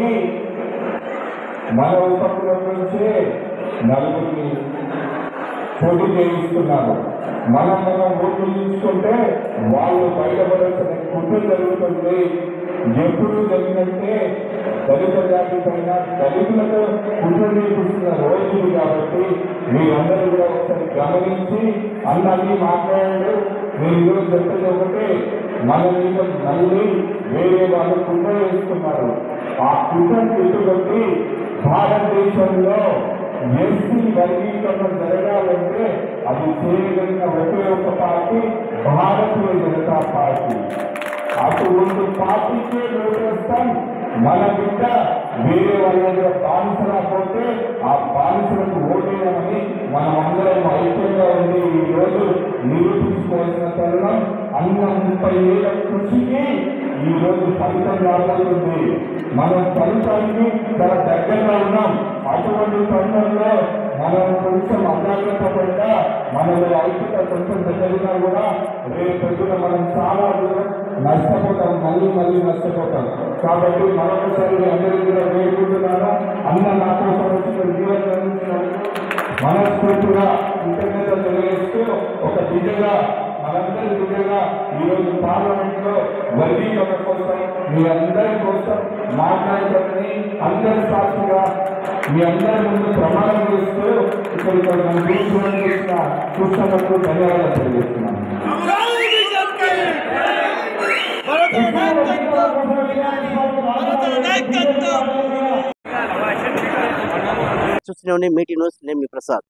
మన ఉపకులం నుంచే నలుగురిని పోటీ చేయిస్తున్నారు మనం మనం ఓట్లు తీసుకుంటే వాళ్ళు బయటపడాల్సిన కుట్ర జరుగుతుంది ఎప్పుడు జరిగినట్టే దళిత జాతి పైన దళితులకు కుట్ర చేపిస్తున్న రోజులు కాబట్టి మీరందరూ కూడా ఒకసారి గమనించి అన్నది మాట్లాడాడు మీరు ఈరోజు చెప్పేది ఒకటే మన మీద మళ్ళీ వేరే వాళ్ళు కుట్ర వేస్తున్నారు ఆ కుట్రను పెట్టుబట్టి భారతదేశంలో ఎస్సీ వర్గీకరణ జరగాలంటే అది చేయగలిగిన ఒకే ఒక పార్టీ భారతీయ జనతా పార్టీ అటువంటి పార్టీకే ఓటేస్తాం మన బిడ్డ వేరే వాళ్ళ దగ్గర బానిసలా పోతే ఆ బానిసలకు ఓటేయమని మనం అందరం ఐక్యంగా ఉండి ఈ రోజు నిరూపించుకోవాల్సిన తరుణం అన్న ముప్పై ఏళ్ళ కృషికి ఈ రోజు ఫలితం రాబోతుంది మనం ఫలితానికి చాలా దగ్గరగా ఉన్నాం అటువంటి తరుణంలో మనం కొంచెం అజాగ్రత్త పడ్డా మనలో ఐక్యత కొంచెం దగ్గరినా కూడా రేపు పొద్దున మనం చాలా దూరం నష్టపోతాం మళ్ళీ మళ్ళీ నష్టపోతాం కాబట్టి మరొకసారి మీ అందరికీ కూడా వేడుకుంటున్నాను అన్న నా కోసం వచ్చిన జీవన మనస్ఫూర్తిగా కృతజ్ఞత తెలియజేస్తూ ఒక బిడ్డగా మనందరి బిడ్డగా ఈరోజు పార్లమెంట్ లో వర్గీకరణ కోసం మీ అందరి కోసం మాట్లాడతారని అందరి సాక్షిగా మీ అందరి ముందు ప్రమాణం చేస్తూ ఇక్కడ నన్ను చూసుకుని చూసిన చూస్తున్నందుకు ధన్యవాదాలు తెలియజేస్తున్నాను చూస్తూనే మీటి న్యూస్ నేను మీ ప్రసాద్